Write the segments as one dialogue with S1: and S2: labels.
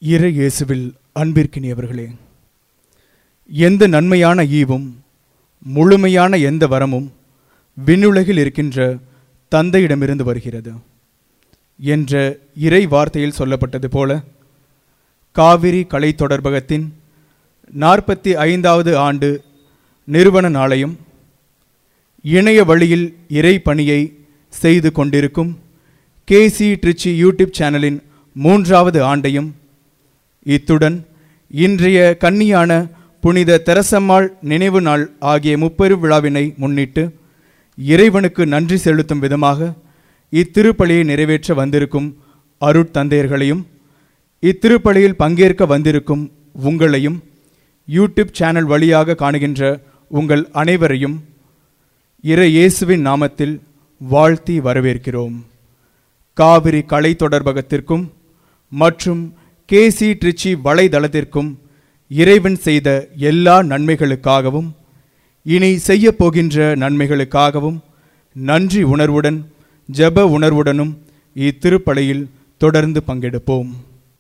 S1: இறை இயேசுவில் அன்பிற்கினியவர்களே எந்த நன்மையான ஈவும் முழுமையான எந்த வரமும் விண்ணுலகில் இருக்கின்ற தந்தையிடமிருந்து வருகிறது என்ற இறை வார்த்தையில் சொல்லப்பட்டது போல காவிரி கலை தொடர்பகத்தின் நாற்பத்தி ஐந்தாவது ஆண்டு நிறுவன நாளையும் இணைய வழியில் இறை பணியை செய்து கொண்டிருக்கும் கேசி ட்ரிச்சி யூடியூப் சேனலின் மூன்றாவது ஆண்டையும் இத்துடன் இன்றைய கன்னியான புனித தெரசம்மாள் நினைவு நாள் ஆகிய முப்பெரும் விழாவினை முன்னிட்டு இறைவனுக்கு நன்றி செலுத்தும் விதமாக இத்திருப்பலியை நிறைவேற்ற வந்திருக்கும் அருட்தந்தையர்களையும் இத்திருப்பலியில் பங்கேற்க வந்திருக்கும் உங்களையும் யூடியூப் சேனல் வழியாக காணுகின்ற உங்கள் அனைவரையும் இறை இயேசுவின் நாமத்தில் வாழ்த்தி வரவேற்கிறோம் காவிரி கலை தொடர்பகத்திற்கும் மற்றும் கேசி ட்ரிச்சி வலைதளத்திற்கும் இறைவன் செய்த எல்லா நன்மைகளுக்காகவும் இனி செய்யப் போகின்ற நன்மைகளுக்காகவும் நன்றி உணர்வுடன் ஜெப உணர்வுடனும் இத்திருப்பலியில் தொடர்ந்து பங்கெடுப்போம்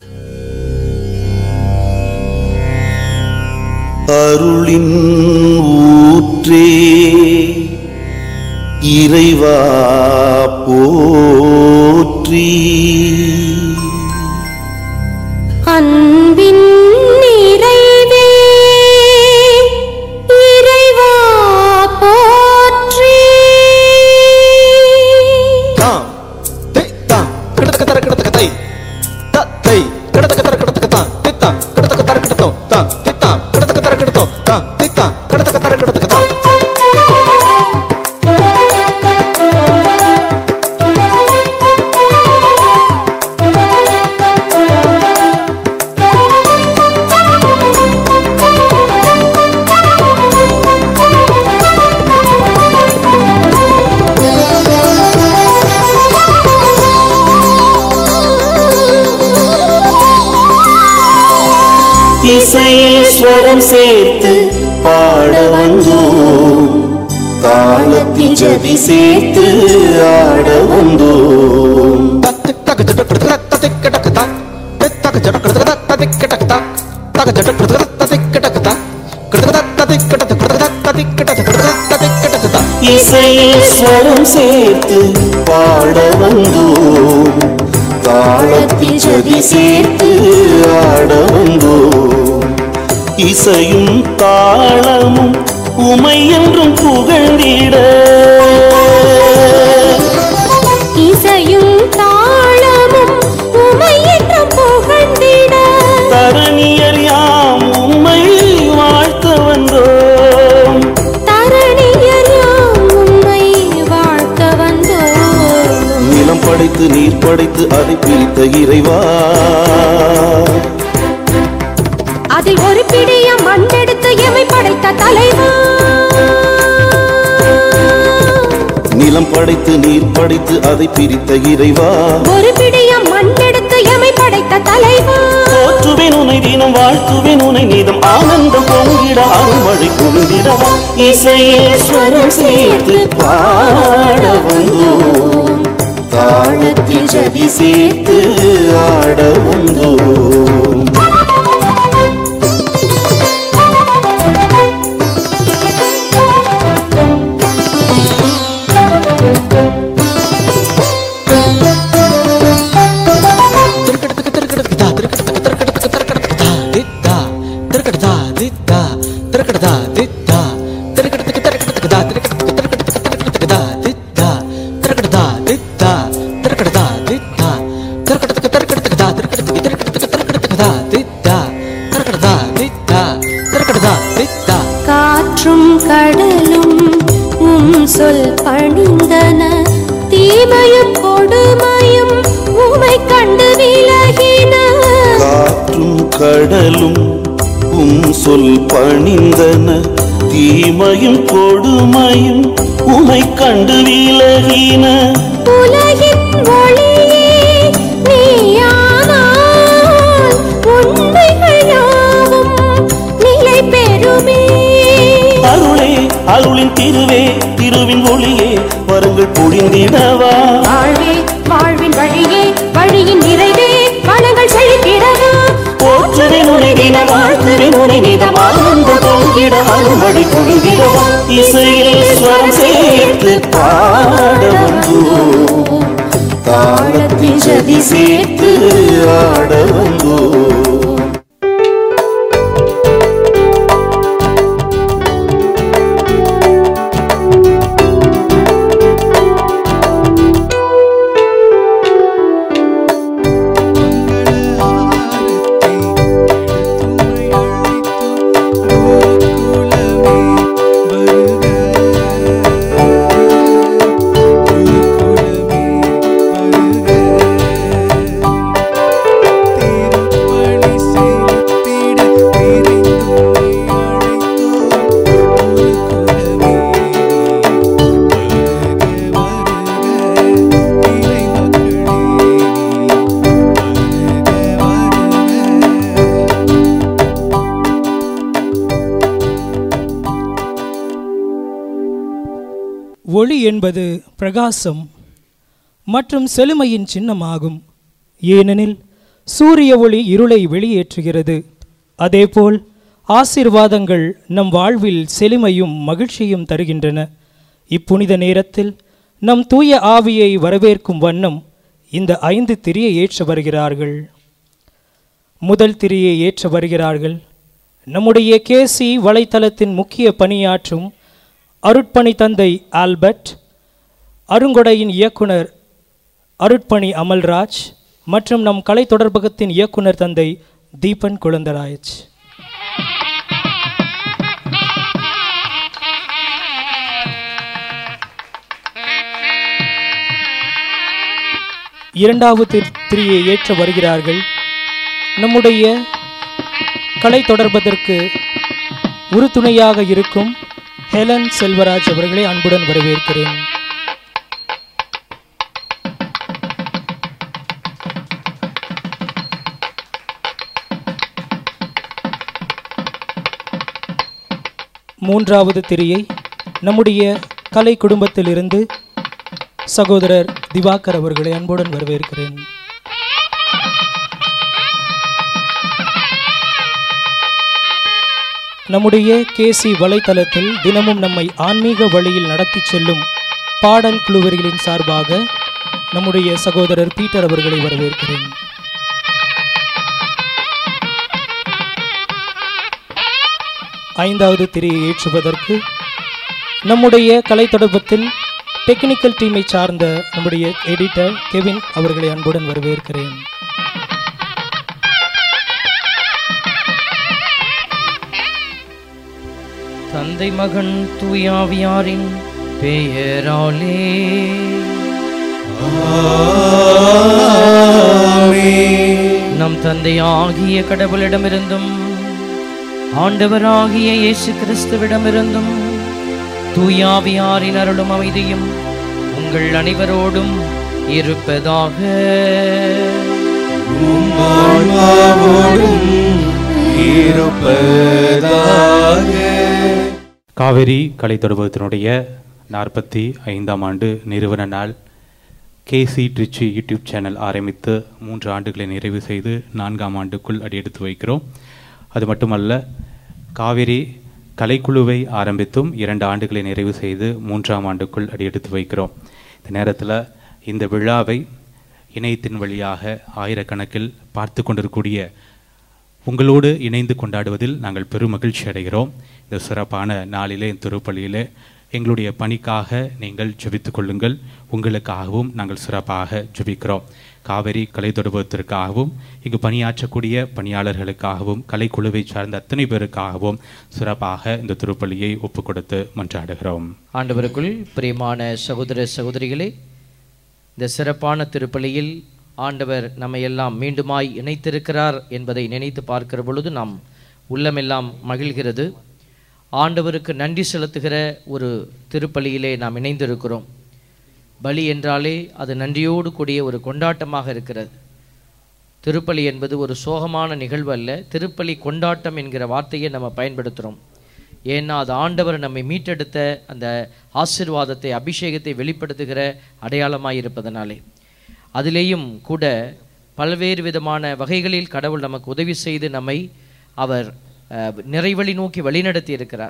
S2: அருளின் ஊற்றே இறைவா போற்றி
S3: அன்பின் நிறைவே இறைவா போற்றி
S2: தாம் தை தாம் கிடத்தக்க தர கிடத்தக்க தை த தை கிடத்தக்க தர கிடத்தக்க தாம் தித்தாம் கிடத்தக்க தர கிடத்தோம் தாம் தித்தாம் கிடத்தக்க தர கிடத்தோம் தாம் தித்தாம் கிடத்தக்க தர கிடத்தக்க தாம் இசையேஸ்வரம் சேர்த்து பாட வந்தோம் தாளத்தில் ஜதி சேர்த்து ஆட வந்தோம் இசையேஸ்வரம் சேர்த்து பாட வந்தோம் தாளத்தில் ஜதி சேர்த்து ஆட வந்தோம் இசையும் தாளமும் உமை என்றும் புகழ்ந்திட
S3: இசையும் தாளமும் உமை என்றும் புகழ்ந்திட
S2: தரணியர் யாம் உம்மை வாழ்த்த வந்தோம்
S3: தரணியர் யாம் உம்மை வாழ்த்த வந்தோம்
S2: நிலம் படைத்து நீர் படைத்து அதை பிரித்த இறைவா
S3: அதில் ஒரு பிடியம் மண்ணெடுத்து எமை படைத்த தலைவா
S2: நிலம் படைத்து நீர் படைத்து அதை பிரித்த இறைவா
S3: ஒரு பிடியம் மண்ணெடுத்து எமை படைத்த தலைவா
S2: போற்றுவேன் உனை தினம் வாழ்த்துவேன் உனை நீதம் ஆனந்தம் பொங்கிட அருள்மழை பொழுதிடவா இசையேஸ்வரம் சேர்த்து பாட வந்தோம் தாளத்தில் ஜதி சேர்த்து ஆட வந்தோம்
S3: காற்றும் கடலும் உம் சொல் பணிந்தன தீமையும் கொடுமையும் உமை கண்டு விலகின
S2: காற்றும் கடலும் உம் சொல் பணிந்தன தீமையும் கொடுமையும் உமை கண்டு விலகின
S3: உலகின் ஒளியே நீயானால் உண்மைகள் யாவும் நிலை பெறுமே
S2: அருளே அருளின் திருவே திருவின் ஒளியே வரங்கள் பொழிந்திடவா
S3: வாழ்வே வாழ்வின் வழியே வழியின் நிறைவே வளங்கள் செழித்திடவா
S4: பாடி குழுவிடுவோம் இசையில் ஸ்வரம் சேர்த்து பாட வந்தோம் தாளத்தில் சதி சேர்த்து ஆட வந்தோம்
S5: ஒளி என்பது பிரகாசம் மற்றும் செழுமையின் சின்னமாகும் ஏனெனில் சூரிய ஒளி இருளை வெளியேற்றுகிறது அதேபோல் ஆசீர்வாதங்கள் நம் வாழ்வில் செழுமையும் மகிழ்ச்சியும் தருகின்றன இப்புனித நேரத்தில் நம் தூய ஆவியை வரவேற்கும் வண்ணம் இந்த ஐந்து திரியை ஏற்ற வருகிறார்கள் முதல் திரியை ஏற்ற வருகிறார்கள் நம்முடைய கேசி வலைத்தளத்தின் முக்கிய பணியாற்றும் அருட்பணி தந்தை ஆல்பர்ட் அருங்கொடையின் இயக்குனர் அருட்பணி அமல்ராஜ் மற்றும் நம் கலை தொடர்பகத்தின் இயக்குனர் தந்தை தீபன் குழந்தராஜ் இரண்டாவது திரியை ஏற்ற வருகிறார்கள் நம்முடைய கலை தொடர்பதற்கு உறுதுணையாக இருக்கும் ஹெலன் செல்வராஜ் அவர்களை அன்புடன் வரவேற்கிறேன் மூன்றாவது திரியை நம்முடைய கலை குடும்பத்திலிருந்து சகோதரர் திவாகர் அவர்களை அன்புடன் வரவேற்கிறேன் நம்முடைய கேசி வலைத்தளத்தில் தினமும் நம்மை ஆன்மீக வழியில் நடத்தி செல்லும் பாடல் குழுவர்களின் சார்பாக நம்முடைய சகோதரர் பீட்டர் அவர்களை வரவேற்கிறேன் ஐந்தாவது திரையை ஏற்றுவதற்கு நம்முடைய கலை தொடர்பத்தில் டெக்னிக்கல் டீமை சார்ந்த நம்முடைய எடிட்டர் கெவின் அவர்களை அன்புடன் வரவேற்கிறேன்
S6: தந்தை மகன் தூயாவியாரின் பெயராலே நம் தந்தையாகிய கடவுளிடமிருந்தும் ஆண்டவராகிய இயேசு கிறிஸ்துவிடமிருந்தும் தூயாவியாரின் அருளும் அமைதியும் உங்கள் அனைவரோடும் இருப்பதாக
S7: காவேரி கலை தொடர்பகத்தினுடைய நாற்பத்தி ஐந்தாம் ஆண்டு நிறுவன நாள் கேசி ட்ரிச்சி யூடியூப் சேனல் ஆரம்பித்து மூன்று ஆண்டுகளை நிறைவு செய்து நான்காம் ஆண்டுக்குள் அடியெடுத்து வைக்கிறோம் அது மட்டுமல்ல காவேரி கலைக்குழுவை ஆரம்பித்தும் இரண்டு ஆண்டுகளை நிறைவு செய்து மூன்றாம் ஆண்டுக்குள் அடியெடுத்து வைக்கிறோம் இந்த நேரத்தில் இந்த விழாவை இணையத்தின் வழியாக ஆயிரக்கணக்கில் பார்த்து கொண்டிருக்கக்கூடிய உங்களோடு இணைந்து கொண்டாடுவதில் நாங்கள் பெரும் மகிழ்ச்சி அடைகிறோம் இந்த சிறப்பான நாளிலே இந்த திருப்பலியிலே எங்களுடைய பணிக்காக நீங்கள் ஜெபித்துக் கொள்ளுங்கள் உங்களுக்காகவும் நாங்கள் சிறப்பாக ஜெபிக்கிறோம் காவிரி கலை தொடர்பத்திற்காகவும் இங்கு பணியாற்றக்கூடிய பணியாளர்களுக்காகவும் கலைக்குழுவை சார்ந்த அத்தனை பேருக்காகவும் சிறப்பாக இந்த திருப்பலியை ஒப்புக் கொடுத்து மன்றாடுகிறோம்
S6: ஆண்டவருக்குள் பிரியமான சகோதர சகோதரிகளே இந்த சிறப்பான திருப்பலியில் ஆண்டவர் நம்மை எல்லாம் மீண்டுமாய் இணைத்திருக்கிறார் என்பதை நினைத்து பார்க்கிற பொழுது நாம் உள்ளமெல்லாம் மகிழ்கிறது ஆண்டவருக்கு நன்றி செலுத்துகிற ஒரு திருப்பலியிலே நாம் இணைந்திருக்கிறோம் பலி என்றாலே அது நன்றியோடு கூடிய ஒரு கொண்டாட்டமாக இருக்கிறது திருப்பலி என்பது ஒரு சோகமான நிகழ்வு அல்ல திருப்பலி கொண்டாட்டம் என்கிற வார்த்தையை நம்ம பயன்படுத்துகிறோம் ஏன்னா அது ஆண்டவர் நம்மை மீட்டெடுத்த அந்த ஆசிர்வாதத்தை அபிஷேகத்தை வெளிப்படுத்துகிற அடையாளமாய் இருப்பதனாலே அதிலேயும் கூட பல்வேறு விதமான வகைகளில் கடவுள் நமக்கு உதவி செய்து நம்மை அவர் அஹ், நிறைவழி நோக்கி வழிநடத்தி இருக்கிறார்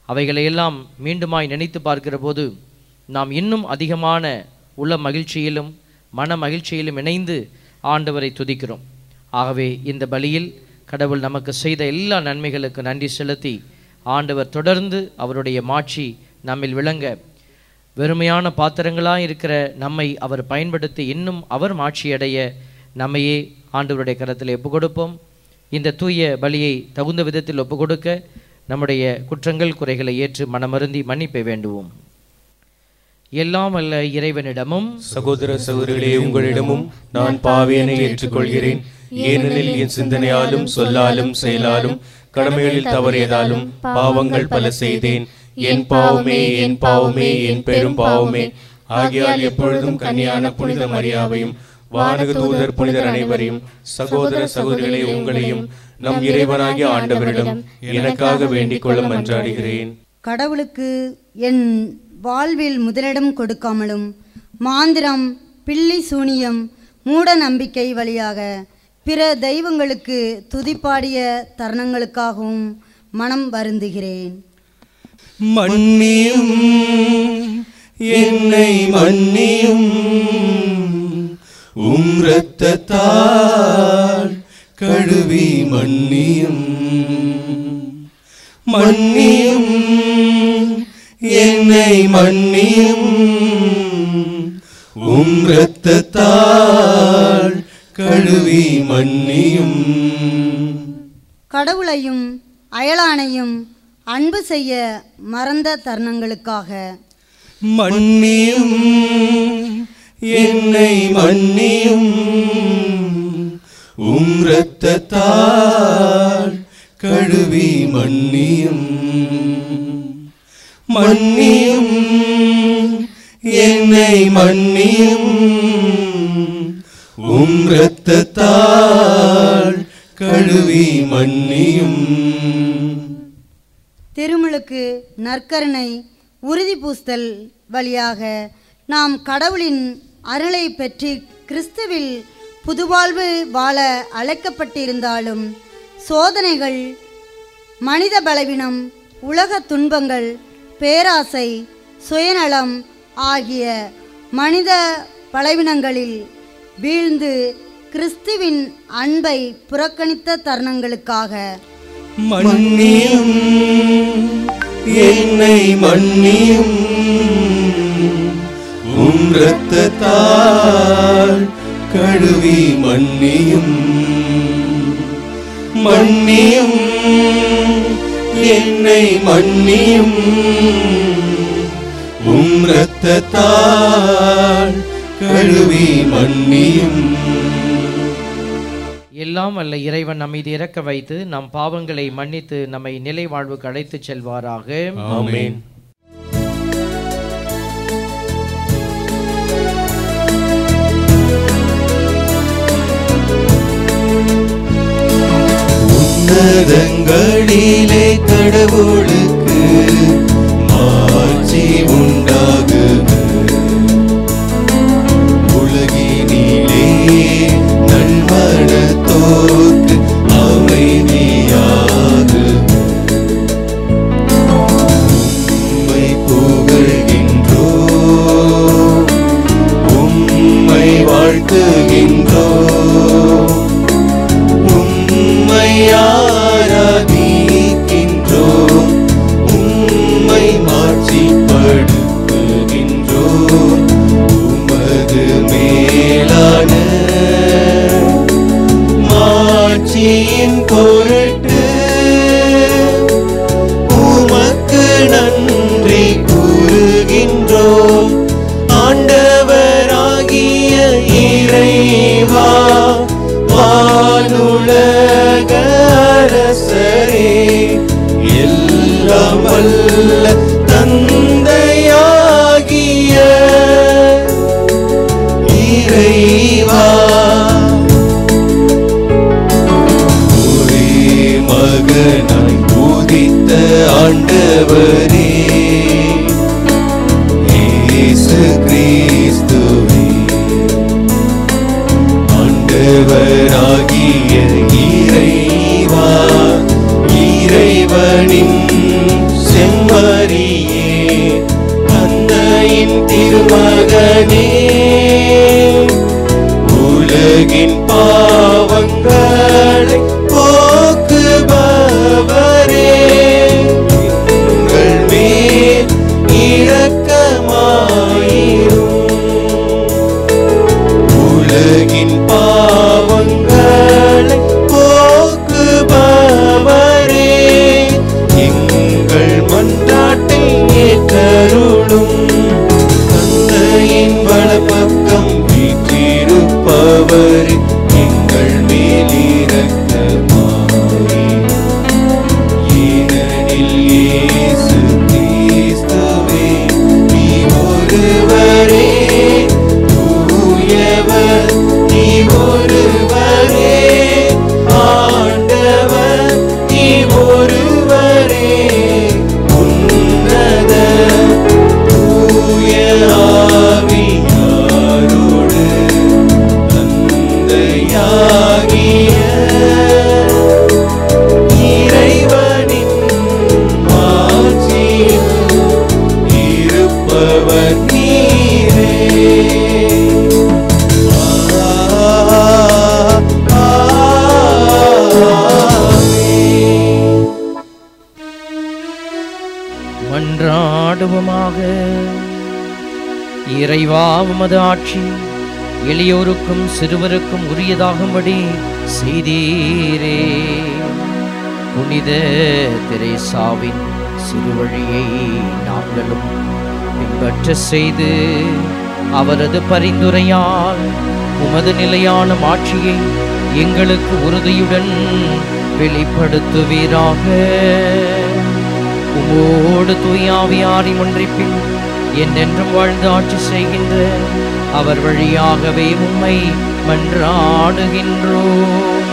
S6: அவைகளை எல்லாம் மீண்டுமாய் நினைத்து பார்க்கிற போது நாம் இன்னும் அதிகமான உள்ள மகிழ்ச்சியிலும் மன மகிழ்ச்சியிலும் இணைந்து ஆண்டவரை துதிக்கிறோம் ஆகவே இந்த பலியில் கடவுள் நமக்கு செய்த எல்லா நன்மைகளுக்கு நன்றி செலுத்தி ஆண்டவர் தொடர்ந்து அவருடைய மாட்சி நம்மில் விளங்க வெறுமையான பாத்திரங்களாக இருக்கிற நம்மை அவர் பயன்படுத்தி இன்னும் அவர் மாட்சியடைய நம்மையே ஆண்டவருடைய கரத்தில் ஒப்பு கொடுப்போம் இந்த தூய பலியை தகுந்த விதத்தில் ஒப்பு கொடுக்க நம்முடைய குற்றங்கள் குறைகளை ஏற்று மனமருந்தி மன்னிப்பை வேண்டுவோம் எல்லாம் அல்ல இறைவனிடமும்
S8: சகோதர சகோதரிகளே உங்களிடமும் நான் பாவியனை ஏற்றுக்கொள்கிறேன் ஏனெனில் என் சிந்தனையாலும் சொல்லாலும் செயலாலும் கடமைகளில் தவறியதாலும் பாவங்கள் பல செய்தேன் என் பாவமே என் பாவமே என் பெரும் பாவமே ஆகையால் எப்பொழுதும் கன்னியான புனித மரியாவையும் வானக தூதர் புனிதர் அனைவரையும் சகோதர சகோதரிகளே உங்களையும் நம் இறைவனாகிய ஆண்டவரிடம் எனக்காக வேண்டிக் கொள்ள மன்றாடுகிறேன்
S9: கடவுளுக்கு என் வாழ்வில் முதலிடம் கொடுக்காமலும் மாந்திரம் பில்லி சூனியம் மூட நம்பிக்கை வழியாக பிற தெய்வங்களுக்கு துதிப்பாடிய தருணங்களுக்காகவும் மனம் வருந்துகிறேன்
S8: மன்னியும் என்னை மன்னியும் உம் இரத்தத்தால் கழுவி மன்னியும் மன்னியும் என்னை மன்னியும் உம் இரத்தத்தால் கழுவி மன்னியும்
S9: கடவுளையும் அயலானையும் அன்பு செய்ய மறந்த தருணங்களுக்காக
S8: மன்னியும் என்னை மன்னியும் உம் இரத்தத்தால் கழுவி மன்னியும் மன்னியும் என்னை மன்னியும் உம் இரத்தத்தால் கழுவி மன்னியும்
S9: திருமுழுக்கு நற்கருணை உறுதி பூஸ்தல் வழியாக நாம் கடவுளின் அருளை பெற்று கிறிஸ்துவில் புதுவாழ்வு வாழ அழைக்கப்பட்டிருந்தாலும் சோதனைகள் மனித பலவீனம் உலக துன்பங்கள் பேராசை சுயநலம் ஆகிய மனித பலவீனங்களில் வீழ்ந்து கிறிஸ்துவின் அன்பை புறக்கணித்த தருணங்களுக்காக
S8: மன்னியும் என்னை மன்னியும் உம் இரத்தத்தால் கழுவி மன்னியும் மன்னியும் என்னை மன்னியும் உம் இரத்தத்தால் கழுவி மன்னியும்
S6: எல்லாம் அல்ல இறைவன் நம் மீது இறக்க வைத்து நம் பாவங்களை மன்னித்து நம்மை நிலை வாழ்வுக்கு அழைத்துச் செல்வாராக
S8: ஆமென் உன்னதங்களிலே கடவுளுக்கு மாட்சி உண்டாகுக உலகினிலே நல்மனத்தோர்க்கு அமைதியாகுக உம்மை புகழ்கின்றோ உம்மை வாழ்த்துகின்றோ உம்மை ஆராதிக்கின்றோ உம்மை மாட்சிப்படுத்துகின்றோ உமது மேலான மாட்சியின் பொருட்டு உமக்கு நன்றி கூறுகின்றோம் ஆண்டவராகிய இறைவா வானுலக அரசரே எல்லாம் வல்ல தந்தையாகிய இறைவா ஒரே மகனாய் உதித்த ஆண்டவரே இயேசு கிறிஸ்துவே ஆண்டவராகிய இறைவா இறைவனின் செம்ம
S6: மன்றாடுவோமாக இறைவா உமது ஆட்சி எளியோருக்கும் சிறுவருக்கும் உரியதாகும்படி செய்தீரே புனித தெரேசாவின் சிறுவழியை நாங்களும் பின்பற்ற செய்து அவரது பரிந்துரையால் உமது நிலையான மாட்சியை எங்களுக்கு உறுதியுடன் வெளிப்படுத்துவீராக உமோடு தூயாவியாரி ஒன்றிப்பில் என்றென்றும் வாழ்ந்து ஆட்சி செய்கின்ற அவர் வழியாகவே உம்மை மன்றாடுகின்றோம்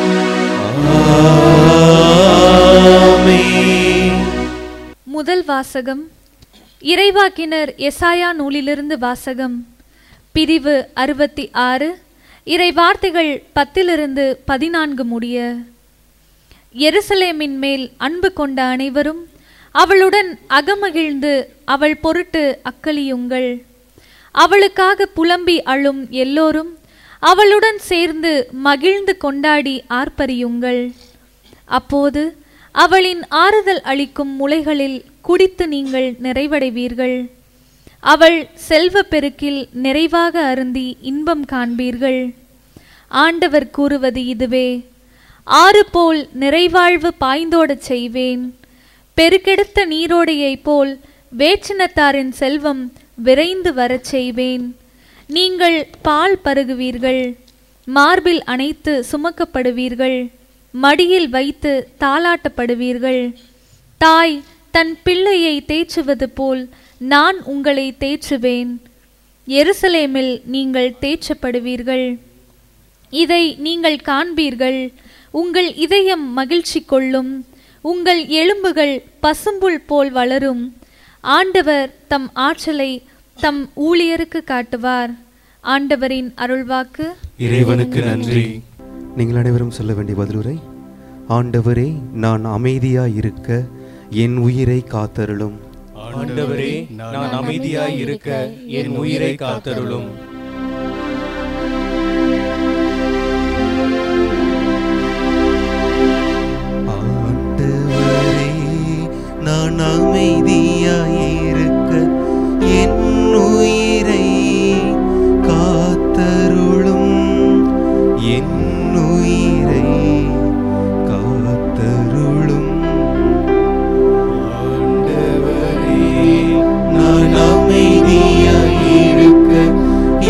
S10: முதல் வாசகம் இறைவாக்கினர் எசாயா நூலிலிருந்து வாசகம் பிரிவு அறுபத்தி ஆறு இறை வார்த்தைகள் பத்திலிருந்து பதினான்கு முடிய எருசலேமின் மேல் அன்பு கொண்ட அனைவரும் அவளுடன் அகமகிழ்ந்து அவள் பொருட்டு அக்களியுங்கள் அவளுக்காக புலம்பி அழும் எல்லோரும் அவளுடன் சேர்ந்து மகிழ்ந்து கொண்டாடி ஆர்ப்பரியுங்கள் அப்போது அவளின் ஆறுதல் அளிக்கும் முளைகளில் குடித்து நீங்கள் நிறைவடைவீர்கள் அவள் செல்வ பெருக்கில் நிறைவாக அருந்தி இன்பம் காண்பீர்கள் ஆண்டவர் கூறுவது இதுவே ஆறு போல் நிறைவாழ்வு பாய்ந்தோடச் செய்வேன் பெருக்கெடுத்த நீரோடையைப் போல் வேற்றினத்தாரின் செல்வம் விரைந்து வரச் செய்வேன் நீங்கள் பால் பருகுவீர்கள் மார்பில் அணைத்து சுமக்கப்படுவீர்கள் மடியில் வைத்து தாளாட்டப்படுவீர்கள் தாய் தன் பிள்ளையை தேற்றுவது போல் நான் உங்களை தேற்றுவேன் எருசலேமில் நீங்கள் தேற்றப்படுவீர்கள் இதை நீங்கள் காண்பீர்கள் உங்கள் இதயம் மகிழ்ச்சி கொள்ளும் உங்கள் எலும்புகள் பசும்புல் போல் வளரும் ஆண்டவர் தம் ஆற்றலை தம் ஊழியருக்கு காட்டுவார் ஆண்டவரின் அருள்வாக்கு
S8: இறைவனுக்கு நன்றி
S11: நீங்கள் அனைவரும் சொல்ல வேண்டிய பதிலுரை ஆண்டவரே நான் அமைதியாய் இருக்க என் உயிரை காத்தருளும்
S8: ஆண்டவரே நான் அமைதியாய் இருக்க என் உயிரை காத்தருளும்
S4: ஆண்டவரே நான் அமைதியாயிருக்க என் உயிரை காத்தருளும் என் உயிரை காத்தருளும் ஆண்டவரே நான் அமைதியாயிருக்க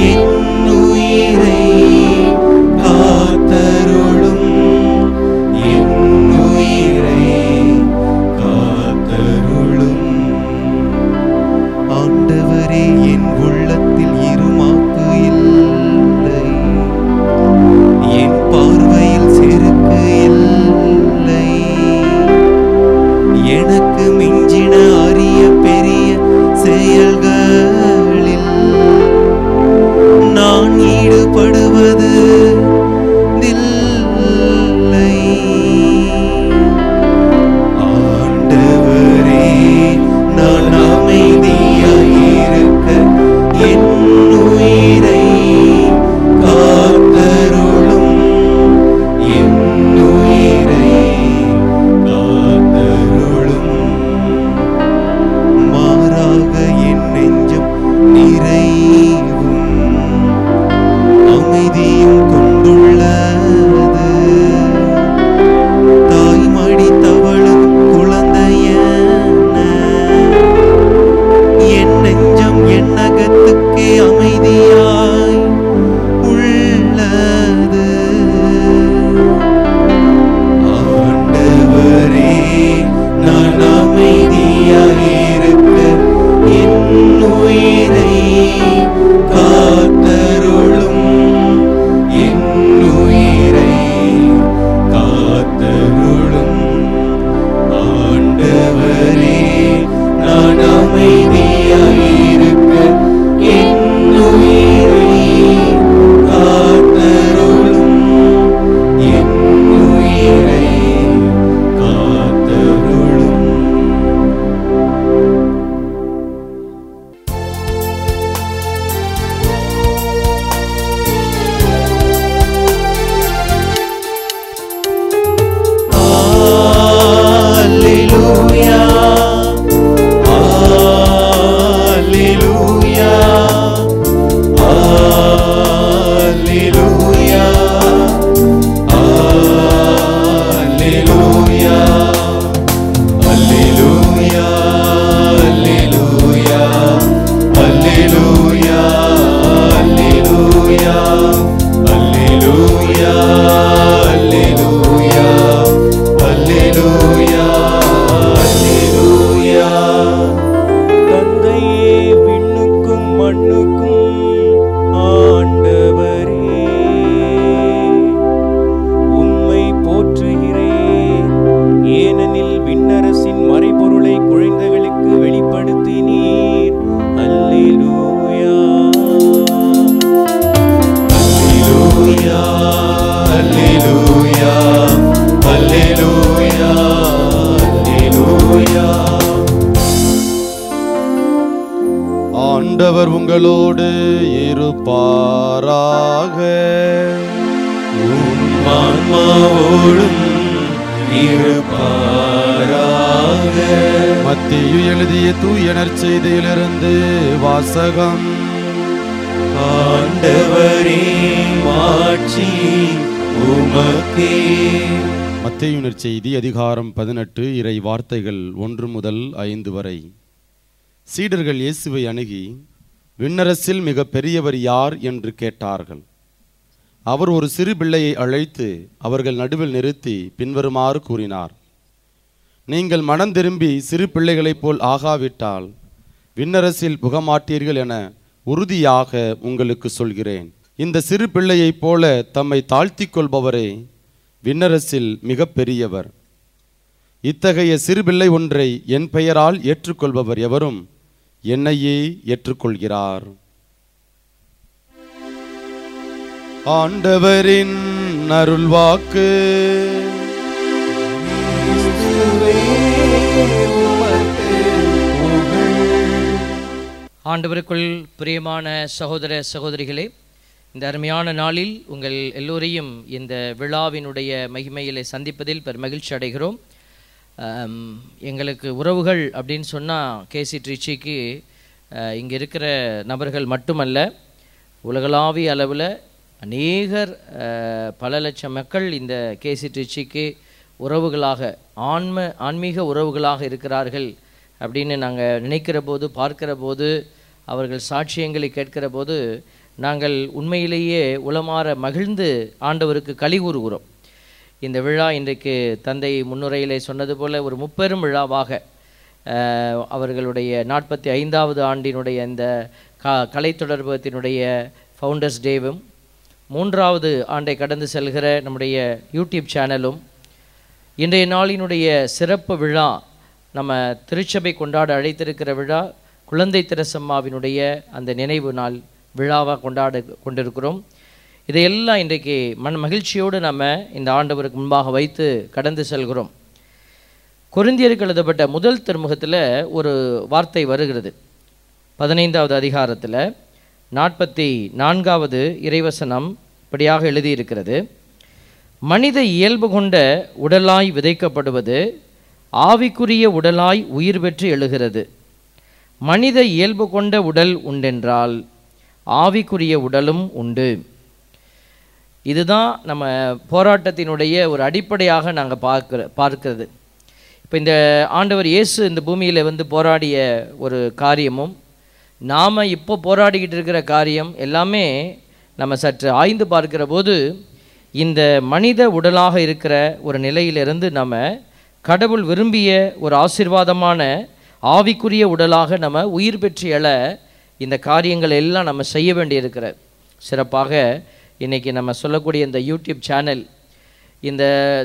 S12: ஆண்டவர் உங்களோடு இருப்பாராக
S8: ஆன்மாவோடும் இருப்பாராக
S12: மத்தியு எழுதிய தூய நற்செய்தியிலிருந்து வாசகம்
S8: ஆண்டவரே மாட்சி உமக்கே
S12: மத்தேயு நற்செய்தி அதிகாரம் பதினெட்டு இறை வார்த்தைகள் ஒன்று முதல் ஐந்து வரை சீடர்கள் இயேசுவை அணுகி விண்ணரசில் மிக பெரியவர் யார் என்று கேட்டார்கள் அவர் ஒரு சிறு பிள்ளையை அழைத்து அவர்கள் நடுவில் நிறுத்தி பின்வருமாறு கூறினார் நீங்கள் மனம் திரும்பி சிறு பிள்ளைகளைப் போல் ஆகாவிட்டால் விண்ணரசில் புகமாட்டீர்கள் என உறுதியாக உங்களுக்கு சொல்கிறேன் இந்த சிறு பிள்ளையைப் போல தம்மை தாழ்த்திக் கொள்பவரே விண்ணரசில் மிக பெரியவர் இத்தகைய சிறுபிள்ளை ஒன்றை என் பெயரால் ஏற்றுக்கொள்பவர் எவரும் என்னையே ஏற்றுக்கொள்கிறார் ஆண்டவரின் அருள்வாக்கு
S6: ஆண்டவருக்குள் பிரியமான சகோதர சகோதரிகளே இந்த அருமையான நாளில் உங்கள் எல்லோரையும் இந்த விழாவினுடைய மகிமையிலே சந்திப்பதில் பெரும் மகிழ்ச்சி அடைகிறோம் ஆம், எங்களுக்கு உறவுகள் அப்படின்னு சொன்னால் கேசி ட்ரிச்சிக்கு இங்கே இருக்கிற நபர்கள் மட்டுமல்ல உலகளாவிய அளவில் அநேகர் அஹ், பல லட்சம் மக்கள் இந்த கேசி ட்ரிச்சிக்கு உறவுகளாக ஆன்ம ஆன்மீக உறவுகளாக இருக்கிறார்கள் அப்படின்னு நாங்கள் நினைக்கிற போது பார்க்கிற போது அவர்கள் சாட்சியங்களை கேட்கிற போது நாங்கள் உண்மையிலேயே உளமாற மகிழ்ந்து ஆண்டவருக்கு களி கூறுகிறோம் இந்த விழா இன்றைக்கு தந்தை முன்னுரையிலே சொன்னது போல ஒரு முப்பெரும் விழாவாக அஹ், அவர்களுடைய நாற்பத்தி ஐந்தாவது ஆண்டினுடைய இந்த க கலை தொடர்பகத்தினுடைய ஃபவுண்டர்ஸ் டேவும் மூன்றாவது ஆண்டை கடந்து செல்கிற நம்முடைய யூடியூப் சேனலும் இன்றைய நாளினுடைய சிறப்பு விழா நம்ம திருச்சபை கொண்டாட அழைத்திருக்கிற விழா குழந்தை திரசம்மாவினுடைய அந்த நினைவு நாள் விழாவாக கொண்டாட கொண்டிருக்கிறோம் இதையெல்லாம் இன்றைக்கு மன மகிழ்ச்சியோடு நம்ம இந்த ஆண்டவருக்கு முன்பாக வைத்து கடந்து செல்கிறோம் கொரிந்தியருக்கு எழுதப்பட்ட முதல் திருமுகத்தில் ஒரு வார்த்தை வருகிறது பதினைந்தாவது அதிகாரத்தில் நாற்பத்தி நான்காவது இறைவசனம் இப்படியாக எழுதியிருக்கிறது மனித இயல்பு கொண்ட உடலாய் விதைக்கப்படுவது ஆவிக்குரிய உடலாய் உயிர் பெற்று எழுகிறது மனித இயல்பு கொண்ட உடல் உண்டென்றால் ஆவிக்குரிய உடலும் உண்டு இதுதான் நம்ம போராட்டத்தினுடைய ஒரு அடிப்படையாக நாங்கள் பார்க்கிற பார்க்கிறது இப்போ இந்த ஆண்டவர் இயேசு இந்த பூமியில் வந்து போராடிய ஒரு காரியமும் நாம் இப்போ போராடிக்கிட்டு இருக்கிற காரியம் எல்லாமே நம்ம சற்று ஆய்ந்து பார்க்கிற போது இந்த மனித உடலாக இருக்கிற ஒரு நிலையிலிருந்து நம்ம கடவுள் விரும்பிய ஒரு ஆசீர்வாதமான ஆவிக்குரிய உடலாக நம்ம உயிர் பெற்று எழ இந்த காரியங்கள் எல்லாம் நம்ம செய்ய வேண்டியிருக்கிற சிறப்பாக இன்றைக்கி நம்ம சொல்லக்கூடிய இந்த யூடியூப் சேனல் இந்த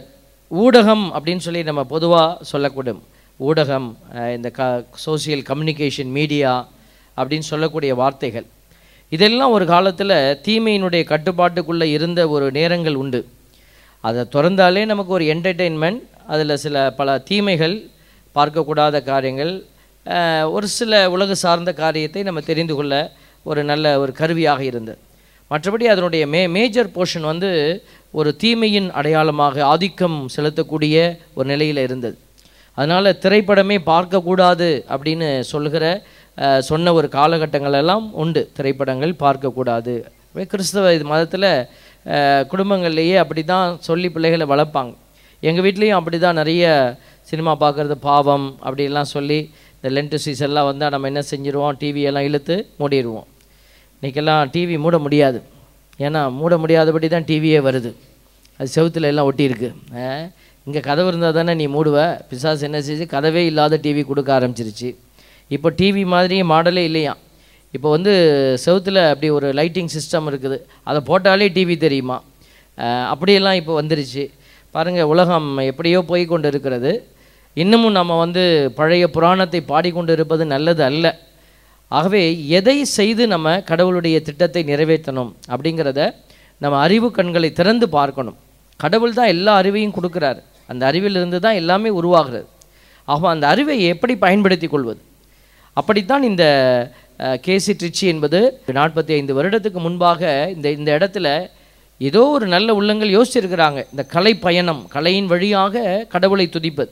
S6: ஊடகம் அப்படின்னு சொல்லி நம்ம பொதுவாக சொல்லக்கூடும் ஊடகம் அஹ், இந்த க சோசியல் கம்யூனிகேஷன் மீடியா அப்படின்னு சொல்லக்கூடிய வார்த்தைகள் இதெல்லாம் ஒரு காலத்தில் தீமையினுடைய கட்டுப்பாட்டுக்குள்ளே இருந்த ஒரு நேரங்கள் உண்டு அதை திறந்தாலே நமக்கு ஒரு என்டர்டெயின்மெண்ட் அதில் சில பல தீமைகள் பார்க்கக்கூடாத காரியங்கள் அஹ், ஒரு சில உலக சார்ந்த காரியத்தை நம்ம தெரிந்து கொள்ள ஒரு நல்ல ஒரு கருவியாக இருந்தது மற்றபடி அதனுடைய மே மேஜர் போர்ஷன் வந்து ஒரு தீமையின் அடையாளமாக ஆதிக்கம் செலுத்தக்கூடிய ஒரு நிலையில் இருந்தது அதனால் திரைப்படமே பார்க்கக்கூடாது அப்படின்னு சொல்லுகிற அஹ், சொன்ன ஒரு காலகட்டங்கள் எல்லாம் உண்டு திரைப்படங்கள் பார்க்கக்கூடாது வே- கிறிஸ்தவ இது மதத்தில் குடும்பங்கள்லேயே அப்படி தான் சொல்லி பிள்ளைகளை வளர்ப்பாங்க எங்கள் வீட்லேயும் அப்படி தான் நிறைய சினிமா பார்க்குறது பாவம் அப்படிலாம் சொல்லி இந்த லென்ட் சீசன்லாம் வந்தால் நம்ம என்ன செஞ்சிருவோம் டிவியெல்லாம் இழுத்து மூடிடுவோம் இன்றைக்கெல்லாம் டிவி மூட முடியாது ஏன்னா மூட முடியாதபடி தான் டிவியே வருது அது செவுத்துல எல்லாம் ஒட்டியிருக்கு இங்கே கதவு இருந்தால் தானே நீ மூடுவ பிசாசு என்ன செஞ்சு கதவே இல்லாத டிவி கொடுக்க ஆரம்பிச்சிருச்சு இப்போ டிவி மாதிரியே மாடலே இல்லையா இப்போ வந்து செவுத்துல அப்படி ஒரு லைட்டிங் சிஸ்டம் இருக்குது அதை போட்டாலே டிவி தெரியுமா அஹ் அப்படியெல்லாம் இப்போ வந்துருச்சு பாருங்கள் உலகம் எப்படியோ போய் கொண்டு இருக்கிறது இன்னமும் நம்ம வந்து பழைய புராணத்தை பாடிக்கொண்டு இருப்பது நல்லது அல்ல ஆகவே எதை செய்து நம்ம கடவுளுடைய திட்டத்தை நிறைவேற்றணும் அப்படிங்கிறத நம்ம அறிவு கண்களை திறந்து பார்க்கணும் கடவுள் தான் எல்லா அறிவையும் கொடுக்குறாரு அந்த அறிவிலிருந்து தான் எல்லாமே உருவாகிறது ஆக அந்த அறிவை எப்படி பயன்படுத்தி கொள்வது அப்படித்தான் இந்த கேசி ட்ரிச்சி என்பது நாற்பத்தி ஐந்து வருடத்துக்கு முன்பாக இந்த இந்த இடத்துல ஏதோ ஒரு நல்ல உள்ளங்கள் யோசிச்சிருக்கிறாங்க இந்த கலை பயணம் கலையின் வழியாக கடவுளை துதிப்பது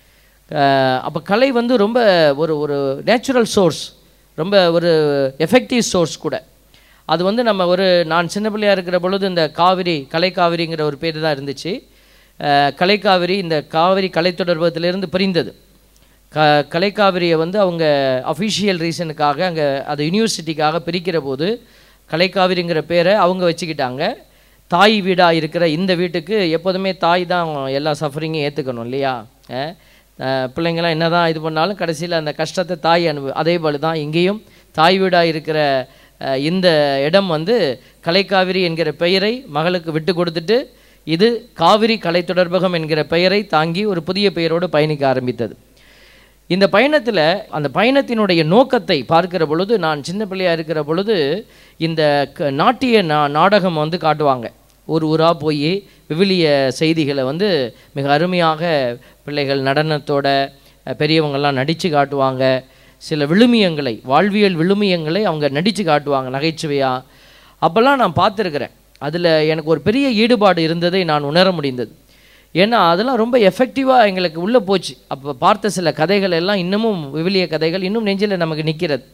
S6: அப்போ கலை வந்து ரொம்ப ஒரு ஒரு நேச்சுரல் சோர்ஸ் ரொம்ப ஒரு எஃபெக்டிவ் சோர்ஸ் கூட அது வந்து நம்ம ஒரு நான் சின்ன பிள்ளையா இருக்கிற பொழுது இந்த காவிரி கலை காவிரிங்கிற ஒரு பேர் தான் இருந்துச்சு அஹ், கலை காவிரி இந்த காவிரி கலை தொடர்பகத்திலிருந்து பிரிந்தது க கலைக்காவிரியை வந்து அவங்க அஃபிஷியல் ரீசனுக்காக அங்கே அது யூனிவர்சிட்டிக்காக பிரிக்கிற போது கலைக்காவிரிங்கிற பேரை அவங்க வச்சுக்கிட்டாங்க தாய் வீடாக இருக்கிற இந்த வீட்டுக்கு எப்போதுமே தாய் தான் எல்லா சஃபரிங்கும் ஏற்றுக்கணும் இல்லையா அஹ், அஹ், பிள்ளைங்களாம் என்ன தான் இது பண்ணாலும் கடைசியில் அந்த கஷ்டத்தை தாய் அனுபவி அதே போல் தான் இங்கேயும் தாய் வீடாக இருக்கிற அஹ், இந்த இடம் வந்து கலைக்காவிரி என்கிற பெயரை மகளுக்கு விட்டு கொடுத்துட்டு இது காவிரி கலை தொடர்பகம் என்கிற பெயரை தாங்கி ஒரு புதிய பெயரோடு பயணிக்க ஆரம்பித்தது இந்த பயணத்தில் அந்த பயணத்தினுடைய நோக்கத்தை பார்க்கிற பொழுது நான் சின்ன பிள்ளையா இருக்கிற பொழுது இந்த க- நாட்டிய நா நாடகம் வந்து காட்டுவாங்க ஒரு ஊராக போய் விவிலிய செய்திகளை வந்து மிக அருமையாக பிள்ளைகள் நடனத்தோட அஹ், பெரியவங்கெல்லாம் நடித்து காட்டுவாங்க சில விழுமியங்களை வாழ்வியல் விழுமியங்களை அவங்க நடித்து காட்டுவாங்க நகைச்சுவையாக அப்போல்லாம் நான் பார்த்துருக்குறேன் அதில் எனக்கு ஒரு பெரிய ஈடுபாடு இருந்ததை நான் உணர முடிந்தது ஏன்னா அதெல்லாம் ரொம்ப எஃபெக்டிவாக எங்களுக்கு உள்ளே போச்சு அப்போ பார்த்த சில கதைகள் எல்லாம் இன்னமும் விவிலிய கதைகள் இன்னும் நெஞ்சில் நமக்கு நிற்கிறது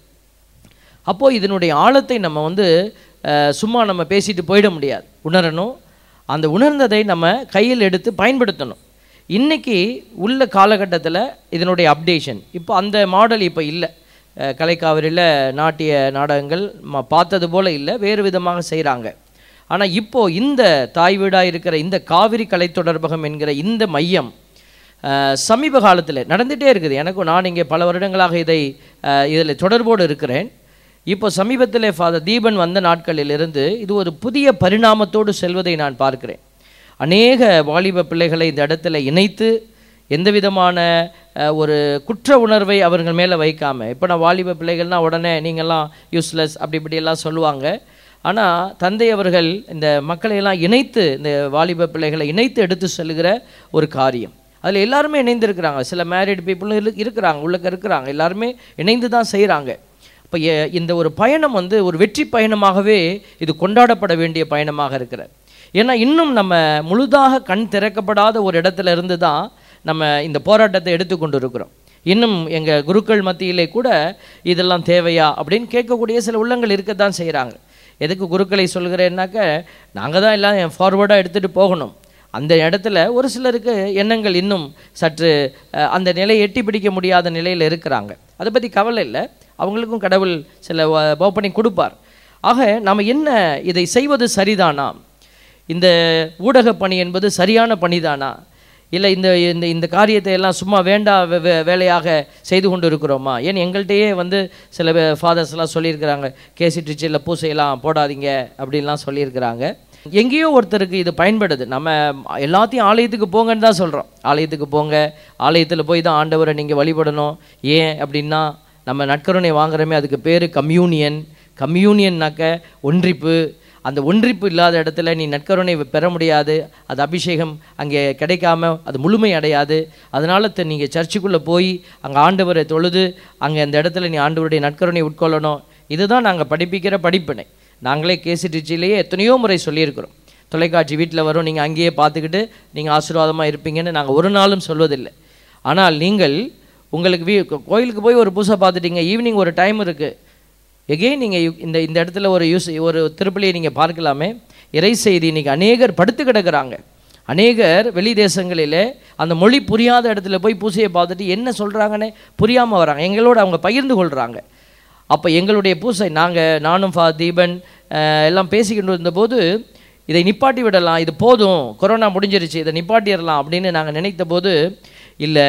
S6: அப்போது இதனுடைய ஆழத்தை நம்ம வந்து அஹ், சும்மா நம்ம பேசிட்டு போயிட முடியாது உணரணும் அந்த உணர்ந்ததை நம்ம கையில் எடுத்து பயன்படுத்தணும் இன்னைக்கு உள்ள காலகட்டத்தில் இதனுடைய அப்டேஷன் இப்போ அந்த மாடல் இப்போ இல்லை அஹ், கலைக்காவிரியில் நாட்டிய நாடகங்கள் ம- பார்த்தது போல் இல்லை வேறு விதமாக செய்கிறாங்க ஆனால் இப்போ இந்த தாய் வீடாக இருக்கிற இந்த காவிரி கலை தொடர்பகம் என்கிற இந்த மையம் அஹ், சமீப காலத்தில் நடந்துகிட்டே இருக்குது எனக்கும் நான் இங்கே பல வருடங்களாக இதை இதில் தொடர்போடு இருக்கிறேன் இப்போ சமீபத்தில் ஃபாதர் தீபன் வந்த நாட்களிலிருந்து இது ஒரு புதிய பரிணாமத்தோடு செல்வதை நான் பார்க்கிறேன் அநேக வாலிப பிள்ளைகளை இந்த இடத்துல இணைத்து எந்த விதமான அஹ், ஒரு குற்ற உணர்வை அவர்கள் மேலே வைக்காமல் இப்போ நான் வாலிப பிள்ளைகள்னா உடனே நீங்கள்லாம் யூஸ்லெஸ் அப்படி இப்படியெல்லாம் சொல்லுவாங்க ஆனால் தந்தை அவர்கள் இந்த மக்களை எல்லாம் இணைத்து இந்த வாலிப பிள்ளைகளை இணைத்து எடுத்து செல்கிற ஒரு காரியம் அதில் எல்லாருமே இணைந்திருக்கிறாங்க சில மேரிட் பீப்புளும் இருக்கிறாங்க உள்ளக்க இருக்கிறாங்க எல்லாருமே இணைந்து தான் செய்கிறாங்க இப்போ இந்த ஒரு பயணம் வந்து ஒரு வெற்றி பயணமாகவே இது கொண்டாடப்பட வேண்டிய பயணமாக இருக்கிறது ஏன்னா இன்னும் நம்ம முழுதாக கண் திறக்கப்படாத ஒரு இடத்துல இருந்து தான் நம்ம இந்த போராட்டத்தை எடுத்துக்கொண்டு இருக்கிறோம் இன்னும் எங்கள் குருக்கள் மத்தியிலே கூட இதெல்லாம் தேவையா அப்படின்னு கேட்கக்கூடிய சில உள்ளங்கள் இருக்கத்தான் செய்கிறாங்க எதுக்கு குருக்களை சொல்கிறேன்னாக்க நாங்கள் தான் எல்லாம் ஃபார்வர்டாக எடுத்துகிட்டு போகணும் அந்த இடத்துல ஒரு சிலருக்கு எண்ணங்கள் இன்னும் சற்று அஹ், அந்த நிலையை எட்டி பிடிக்க முடியாத நிலையில் இருக்கிறாங்க அதை பற்றி கவலை இல்லை அவங்களுக்கும் கடவுள் சில ஓப்பனிங் கொடுப்பார் ஆக நாம் என்ன இதை செய்வது சரிதானா இந்த ஊடக பணி என்பது சரியான பணிதானா இல்லை இந்த இந்த இந்த காரியத்தை எல்லாம் சும்மா வேண்டா வே- வே- வேலையாக செய்து கொண்டு இருக்கிறோமா ஏன் எங்கள்கிட்டயே வந்து சில ஃபாதர்ஸ் எல்லாம் சொல்லியிருக்கிறாங்க கேசி டீச்சரில் பூசையெல்லாம் போடாதீங்க அப்படின்லாம் சொல்லியிருக்கிறாங்க எங்கேயோ ஒருத்தருக்கு இது பயன்படுது நம்ம எல்லாத்தையும் ஆலயத்துக்கு போங்கன்னு தான் சொல்கிறோம் ஆலயத்துக்கு போங்க ஆலயத்தில் போய் தான் ஆண்டவரை நீங்கள் வழிபடணும் ஏன் அப்படின்னா நம்ம நற்கருணை வாங்குறோமே அதுக்கு பேர் கம்யூனியன் கம்யூனியன்னாக்க ஒன்றிப்பு அந்த ஒன்றிப்பு இல்லாத இடத்துல நீ நற்கருணை பெற முடியாது அது அபிஷேகம் அங்கே கிடைக்காம அது முழுமை அடையாது அதனால த- நீங்கள் சர்ச்சுக்குள்ளே போய் அங்கே ஆண்டவரை தொழுது அங்கே அந்த இடத்துல நீ ஆண்டவருடைய நற்கருணை உட்கொள்ளணும் இதுதான் நாங்கள் படிப்பிக்கிற படிப்பினை நாங்களே கேசி டீச்சிலேயே எத்தனையோ முறை சொல்லியிருக்கிறோம் தொலைக்காட்சி வீட்டில் வரும் நீங்கள் அங்கேயே பார்த்துக்கிட்டு நீங்கள் ஆசீர்வாதமாக இருப்பீங்கன்னு நாங்கள் ஒரு நாளும் சொல்வதில்லை ஆனால் நீங்கள் உங்களுக்கு வீ கோயிலுக்கு போய் ஒரு பூசை பார்த்துட்டீங்க ஈவினிங் ஒரு டைம் இருக்குது எகெயின் நீங்கள் இந்த இந்த இடத்துல ஒரு யூஸ் ஒரு திருப்பலியை நீங்கள் பார்க்கலாமே இறை செய்தி இன்னைக்கு அநேகர் படுத்து கிடக்குறாங்க அநேகர் வெளி தேசங்களிலே அந்த மொழி புரியாத இடத்துல போய் பூசையை பார்த்துட்டு என்ன சொல்கிறாங்கன்னு புரியாமல் வராங்க எங்களோட அவங்க பகிர்ந்து கொள்கிறாங்க அப்போ எங்களுடைய பூசை நாங்கள் நானும் ஃபா தீபன் அஹ், எல்லாம் பேசிக்கிட்டு இருந்தபோது இதை நிப்பாட்டி விடலாம் இது போதும் கொரோனா முடிஞ்சிருச்சு இதை நிப்பாட்டிடலாம் அப்படின்னு நாங்கள் நினைத்த போது இல்லை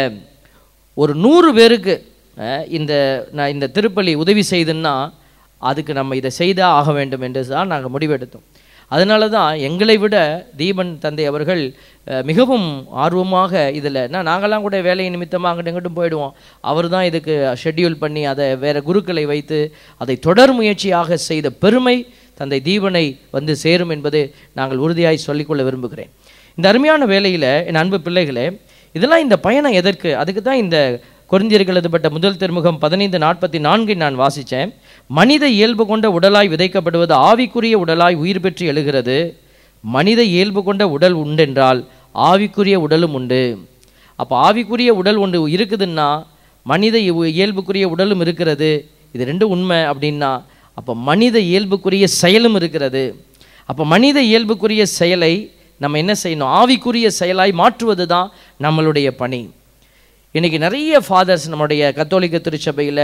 S6: ஒரு நூறு பேருக்கு அஹ், இந்த நான் இந்த திருப்பலி உதவி செய்துன்னா அதுக்கு நம்ம இதை செய்தா ஆக வேண்டும் என்று தான் நாங்கள் முடிவெடுத்தோம் அதனால தான் எங்களை விட தீபன் தந்தை அவர்கள் அஹ், மிகவும் ஆர்வமாக இதில் நான் நாங்களாம் கூட வேலை நிமித்தமாக அங்கிட்டு இங்கிட்டும் போயிடுவோம் அவர் தான் இதுக்கு ஷெட்யூல் பண்ணி அதை வேறு குருக்களை வைத்து அதை தொடர் முயற்சியாக செய்த பெருமை தந்தை தீபனை வந்து சேரும் என்பது நாங்கள் உறுதியாய் சொல்லிக்கொள்ள விரும்புகிறேன் இந்த அருமையான வேலையில் என் அன்பு பிள்ளைகளே இதெல்லாம் இந்த பயணம் எதற்கு அதுக்கு தான் இந்த கொரிந்தியர்கள் எழுதப்பட்ட முதல் திருமுகம் பதினைந்து நாற்பத்தி நான்கை நான் வாசித்தேன் மனித இயல்பு கொண்ட உடலாய் விதைக்கப்படுவது ஆவிக்குரிய உடலாய் உயிர் பெற்று எழுகிறது மனித இயல்பு கொண்ட உடல் உண்டென்றால் ஆவிக்குரிய உடலும் உண்டு அப்போ ஆவிக்குரிய உடல் ஒன்று இருக்குதுன்னா மனித இய- இயல்புக்குரிய உடலும் இருக்கிறது இது ரெண்டும் உண்மை அப்படின்னா அப்போ மனித இயல்புக்குரிய செயலும் இருக்கிறது அப்போ மனித இயல்புக்குரிய செயலை நம்ம என்ன செய்யணும் ஆவிக்குரிய செயலாய் மாற்றுவது தான் நம்மளுடைய பணி இன்றைக்கி நிறைய ஃபாதர்ஸ் நம்முடைய கத்தோலிக்க திருச்சபையில்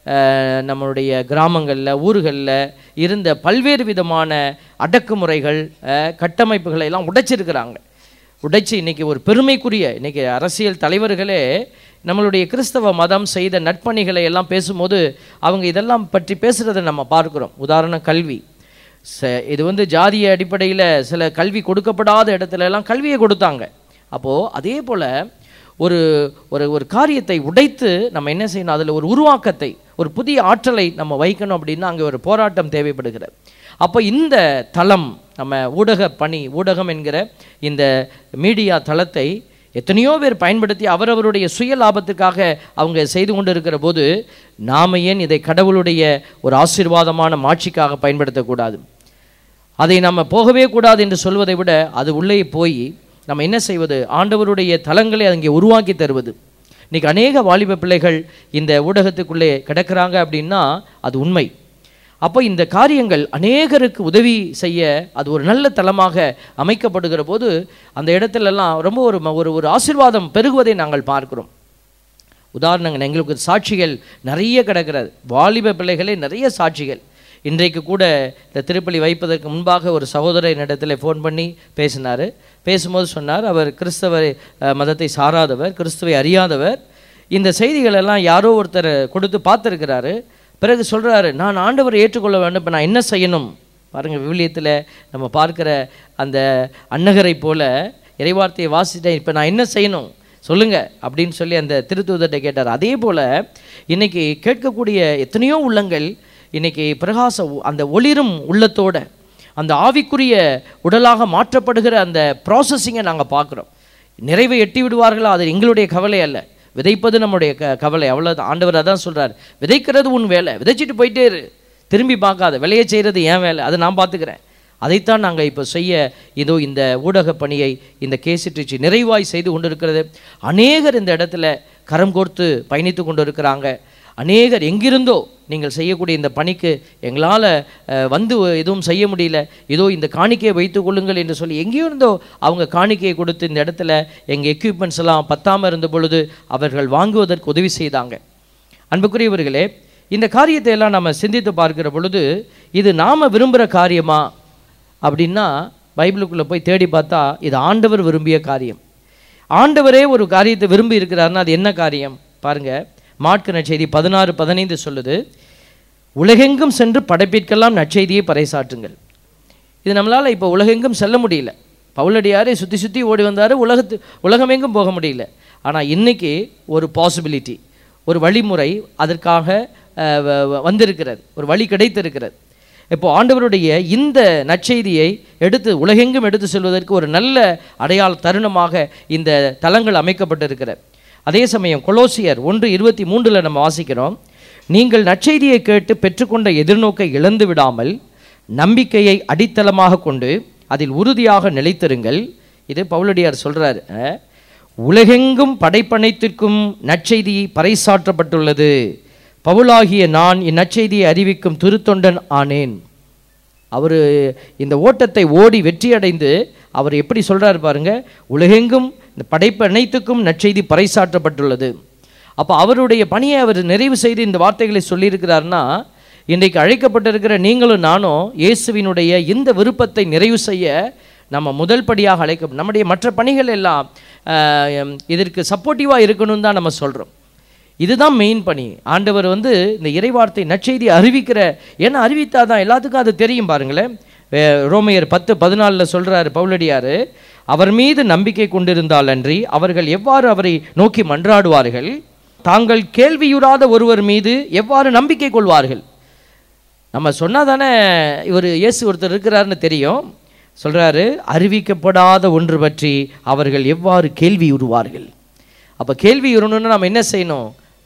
S6: நம்மளுடைய கிராமங்களில் ஊர்களில் இருந்த பல்வேறு விதமான அடக்குமுறைகள் அஹ், கட்டமைப்புகளை எல்லாம் உடைச்சிருக்கிறாங்க உடைச்சு இன்னைக்கு ஒரு பெருமைக்குரிய இன்னைக்கு அரசியல் தலைவர்களே நம்மளுடைய கிறிஸ்தவ மதம் செய்த நற்பணிகளை எல்லாம் பேசும்போது அவங்க இதெல்லாம் பற்றி பேசுகிறத நம்ம பார்க்குறோம் உதாரணம் கல்வி ச இது வந்து ஜாதிய அடிப்படையில் சில கல்வி கொடுக்கப்படாத இடத்துல எல்லாம் கல்வியை கொடுத்தாங்க அப்போது அதே போல் ஒரு ஒரு ஒரு காரியத்தை உடைத்து நம்ம என்ன செய்யணும் அதில் ஒரு உருவாக்கத்தை ஒரு புதிய ஆற்றலை நம்ம வைக்கணும் அப்படின்னா அங்கே ஒரு போராட்டம் தேவைப்படுகிறது அப்போ இந்த தளம் நம்ம ஊடக பணி ஊடகம் என்கிற இந்த மீடியா தளத்தை எத்தனையோ பேர் பயன்படுத்தி அவரவருடைய சுய லாபத்துக்காக அவங்க செய்து கொண்டு இருக்கிற போது நாம ஏன் இதை கடவுளுடைய ஒரு ஆசீர்வாதமான மாட்சிக்காக பயன்படுத்தக்கூடாது அதை நம்ம போகவே கூடாது என்று சொல்வதை விட அது உள்ளே போய் நம்ம என்ன செய்வது ஆண்டவருடைய தலங்களை அங்கே உருவாக்கி தருவது இன்னைக்கு அநேக வாலிப பிள்ளைகள் இந்த ஊடகத்துக்குள்ளே கிடக்கிறாங்க அப்படின்னா அது உண்மை அப்போ இந்த காரியங்கள் அநேகருக்கு உதவி செய்ய அது ஒரு நல்ல தலமாக அமைக்கப்படுகிற போது அந்த இடத்துலலாம் ரொம்ப ஒரு ம- ஒரு ஒரு ஆசீர்வாதம் பெருகுவதை நாங்கள் பார்க்கிறோம் உதாரணங்கள் எங்களுக்கு சாட்சிகள் நிறைய கிடக்கிறது வாலிப பிள்ளைகளே நிறைய சாட்சிகள் இன்றைக்கு கூட இந்த திருப்பலி வைப்பதற்கு முன்பாக ஒரு சகோதரர் என்னிடத்தில் ஃபோன் பண்ணி பேசினார் பேசும்போது சொன்னார் அவர் கிறிஸ்தவ அஹ், மதத்தை சாராதவர் கிறிஸ்துவை அறியாதவர் இந்த செய்திகளெல்லாம் யாரோ ஒருத்தர் கொடுத்து பார்த்துருக்கிறாரு பிறகு சொல்கிறாரு நான் ஆண்டவரை ஏற்றுக்கொள்ள வேண்டும் இப்போ நான் என்ன செய்யணும் பாருங்கள் விவிலியத்தில் நம்ம பார்க்கிற அந்த அன்னகரை போல இறைவார்த்தையை வாசிட்டேன் இப்போ நான் என்ன செய்யணும் சொல்லுங்க அப்படின்னு சொல்லி அந்த திருத்தூதர்கிட்ட கேட்டார் அதே போல் இன்னைக்கு கேட்கக்கூடிய எத்தனையோ உள்ளங்கள் இன்னைக்கு பிரகாச ஒ- அந்த ஒளிரும் உள்ளத்தோட அந்த ஆவிக்குரிய உடலாக மாற்றப்படுகிற அந்த ப்ராசஸிங்கை நாங்கள் பார்க்குறோம் நிறைவை எட்டி விடுவார்களா அது எங்களுடைய கவலை அல்ல விதைப்பது நம்முடைய க கவலை அவ்வளோதான் ஆண்டவர் அதான் சொல்றார் விதைக்கிறது உன் வேலை விதைச்சிட்டு போயிட்டே இரு திரும்பி பார்க்காத விளைய செய்கிறது என் வேலை அதை நான் பார்த்துக்கிறேன் அதைத்தான் நாங்கள் இப்போ செய்ய இதோ இந்த ஊடக பணியை இந்த கேசிட்டுச்சி நிறைவாய் செய்து கொண்டிருக்கிறது அநேகர் இந்த இடத்துல கரம் கோர்த்து பயணித்து கொண்டு இருக்கிறாங்க அநேகர் எங்கிருந்தோ நீங்கள் செய்யக்கூடிய இந்த பணிக்கு எங்களால் வந்து எதுவும் செய்ய முடியல இதோ இந்த காணிக்கையை வைத்துக் கொள்ளுங்கள் என்று சொல்லி எங்கேயோ இருந்தோ அவங்க காணிக்கையை கொடுத்து இந்த இடத்துல எங்கள் எக்யூப்மெண்ட்ஸ் எல்லாம் பத்தாமல் இருந்த பொழுது அவர்கள் வாங்குவதற்கு உதவி செய்தாங்க அன்புக்குரியவர்களே இந்த காரியத்தை எல்லாம் நம்ம சிந்தித்து பார்க்கிற பொழுது இது நாம் விரும்புகிற காரியமா அப்படின்னா பைபிளுக்குள்ளே போய் தேடி பார்த்தா இது ஆண்டவர் விரும்பிய காரியம் ஆண்டவரே ஒரு காரியத்தை விரும்பி இருக்கிறாருன்னா அது என்ன காரியம் பாருங்க மாட்கு நற்செய்தி பதினாறு பதினைந்து சொல்லுது உலகெங்கும் சென்று படைப்பிற்கெல்லாம் நற்செய்தியை பறைசாற்றுங்கள் இது நம்மளால் இப்போ உலகெங்கும் செல்ல முடியல பவுலடியாரே சுற்றி சுற்றி ஓடி வந்தார் உலகத்து உலகமெங்கும் போக முடியல ஆனால் இன்னைக்கு ஒரு பாசிபிலிட்டி ஒரு வழிமுறை அதற்காக அஹ், வ- வ- வந்திருக்கிறது ஒரு வழி கிடைத்திருக்கிறது இப்போ ஆண்டவருடைய இந்த நற்செய்தியை எடுத்து உலகெங்கும் எடுத்து செல்வதற்கு ஒரு நல்ல அடையாள தருணமாக இந்த தலங்கள் அமைக்கப்பட்டிருக்கிறது அதே சமயம் கொலோசியர் ஒன்று இருபத்தி மூன்றில் நம்ம வாசிக்கிறோம் நீங்கள் நற்செய்தியை கேட்டு பெற்றுக்கொண்ட எதிர்நோக்கை இழந்து விடாமல் நம்பிக்கையை அடித்தளமாக கொண்டு அதில் உறுதியாக நிலைத்திருங்கள் இது பவுலடியார் சொல்றாரு அஹ், உலகெங்கும் படைப்பனைத்திற்கும் நற்செய்தி பறைசாற்றப்பட்டுள்ளது பவுலாகிய நான் இந்நற்செய்தியை அறிவிக்கும் திருத்தொண்டன் ஆனேன் அவர் இந்த ஓட்டத்தை ஓடி வெற்றியடைந்து அவர் எப்படி சொல்றாரு பாருங்க உலகெங்கும் இந்த படைப்பு அனைத்துக்கும் நற்செய்தி பறைசாற்றப்பட்டுள்ளது அப்போ அவருடைய பணியை அவர் நிறைவு செய்து இந்த வார்த்தைகளை சொல்லியிருக்கிறார்னா இன்றைக்கு அழைக்கப்பட்டிருக்கிற நீங்களும் நானும் இயேசுவினுடைய இந்த விருப்பத்தை நிறைவு செய்ய நம்ம முதல் படியாக அழைக்க நம்முடைய மற்ற பணிகள் எல்லாம் ஆஹ், இதற்கு சப்போர்ட்டிவாக இருக்கணும்னு தான் நம்ம சொல்கிறோம் இதுதான் மெயின் பணி ஆண்டவர் வந்து இந்த இறைவார்த்தை நற்செய்தி அறிவிக்கிற ஏன்னா அறிவித்தா தான் எல்லாத்துக்கும் அது தெரியும் பாருங்களேன் வே- ரோமையர் பத்து பதினாலில் சொல்றாரு பவுலடியார் அவர் மீது நம்பிக்கை கொண்டிருந்தால் அன்றி அவர்கள் எவ்வாறு அவரை நோக்கி மன்றாடுவார்கள் தாங்கள் கேள்வியுறாத ஒருவர் மீது எவ்வாறு நம்பிக்கை கொள்வார்கள் நம்ம சொன்னா தானே இவர் இயேசு ஒருத்தர் இருக்கிறாருன்னு தெரியும் சொல்றாரு அறிவிக்கப்படாத ஒன்று பற்றி அவர்கள் எவ்வாறு கேள்வி உருவார்கள் அப்போ கேள்வி உறணும்னா நம்ம என்ன செய்யணும்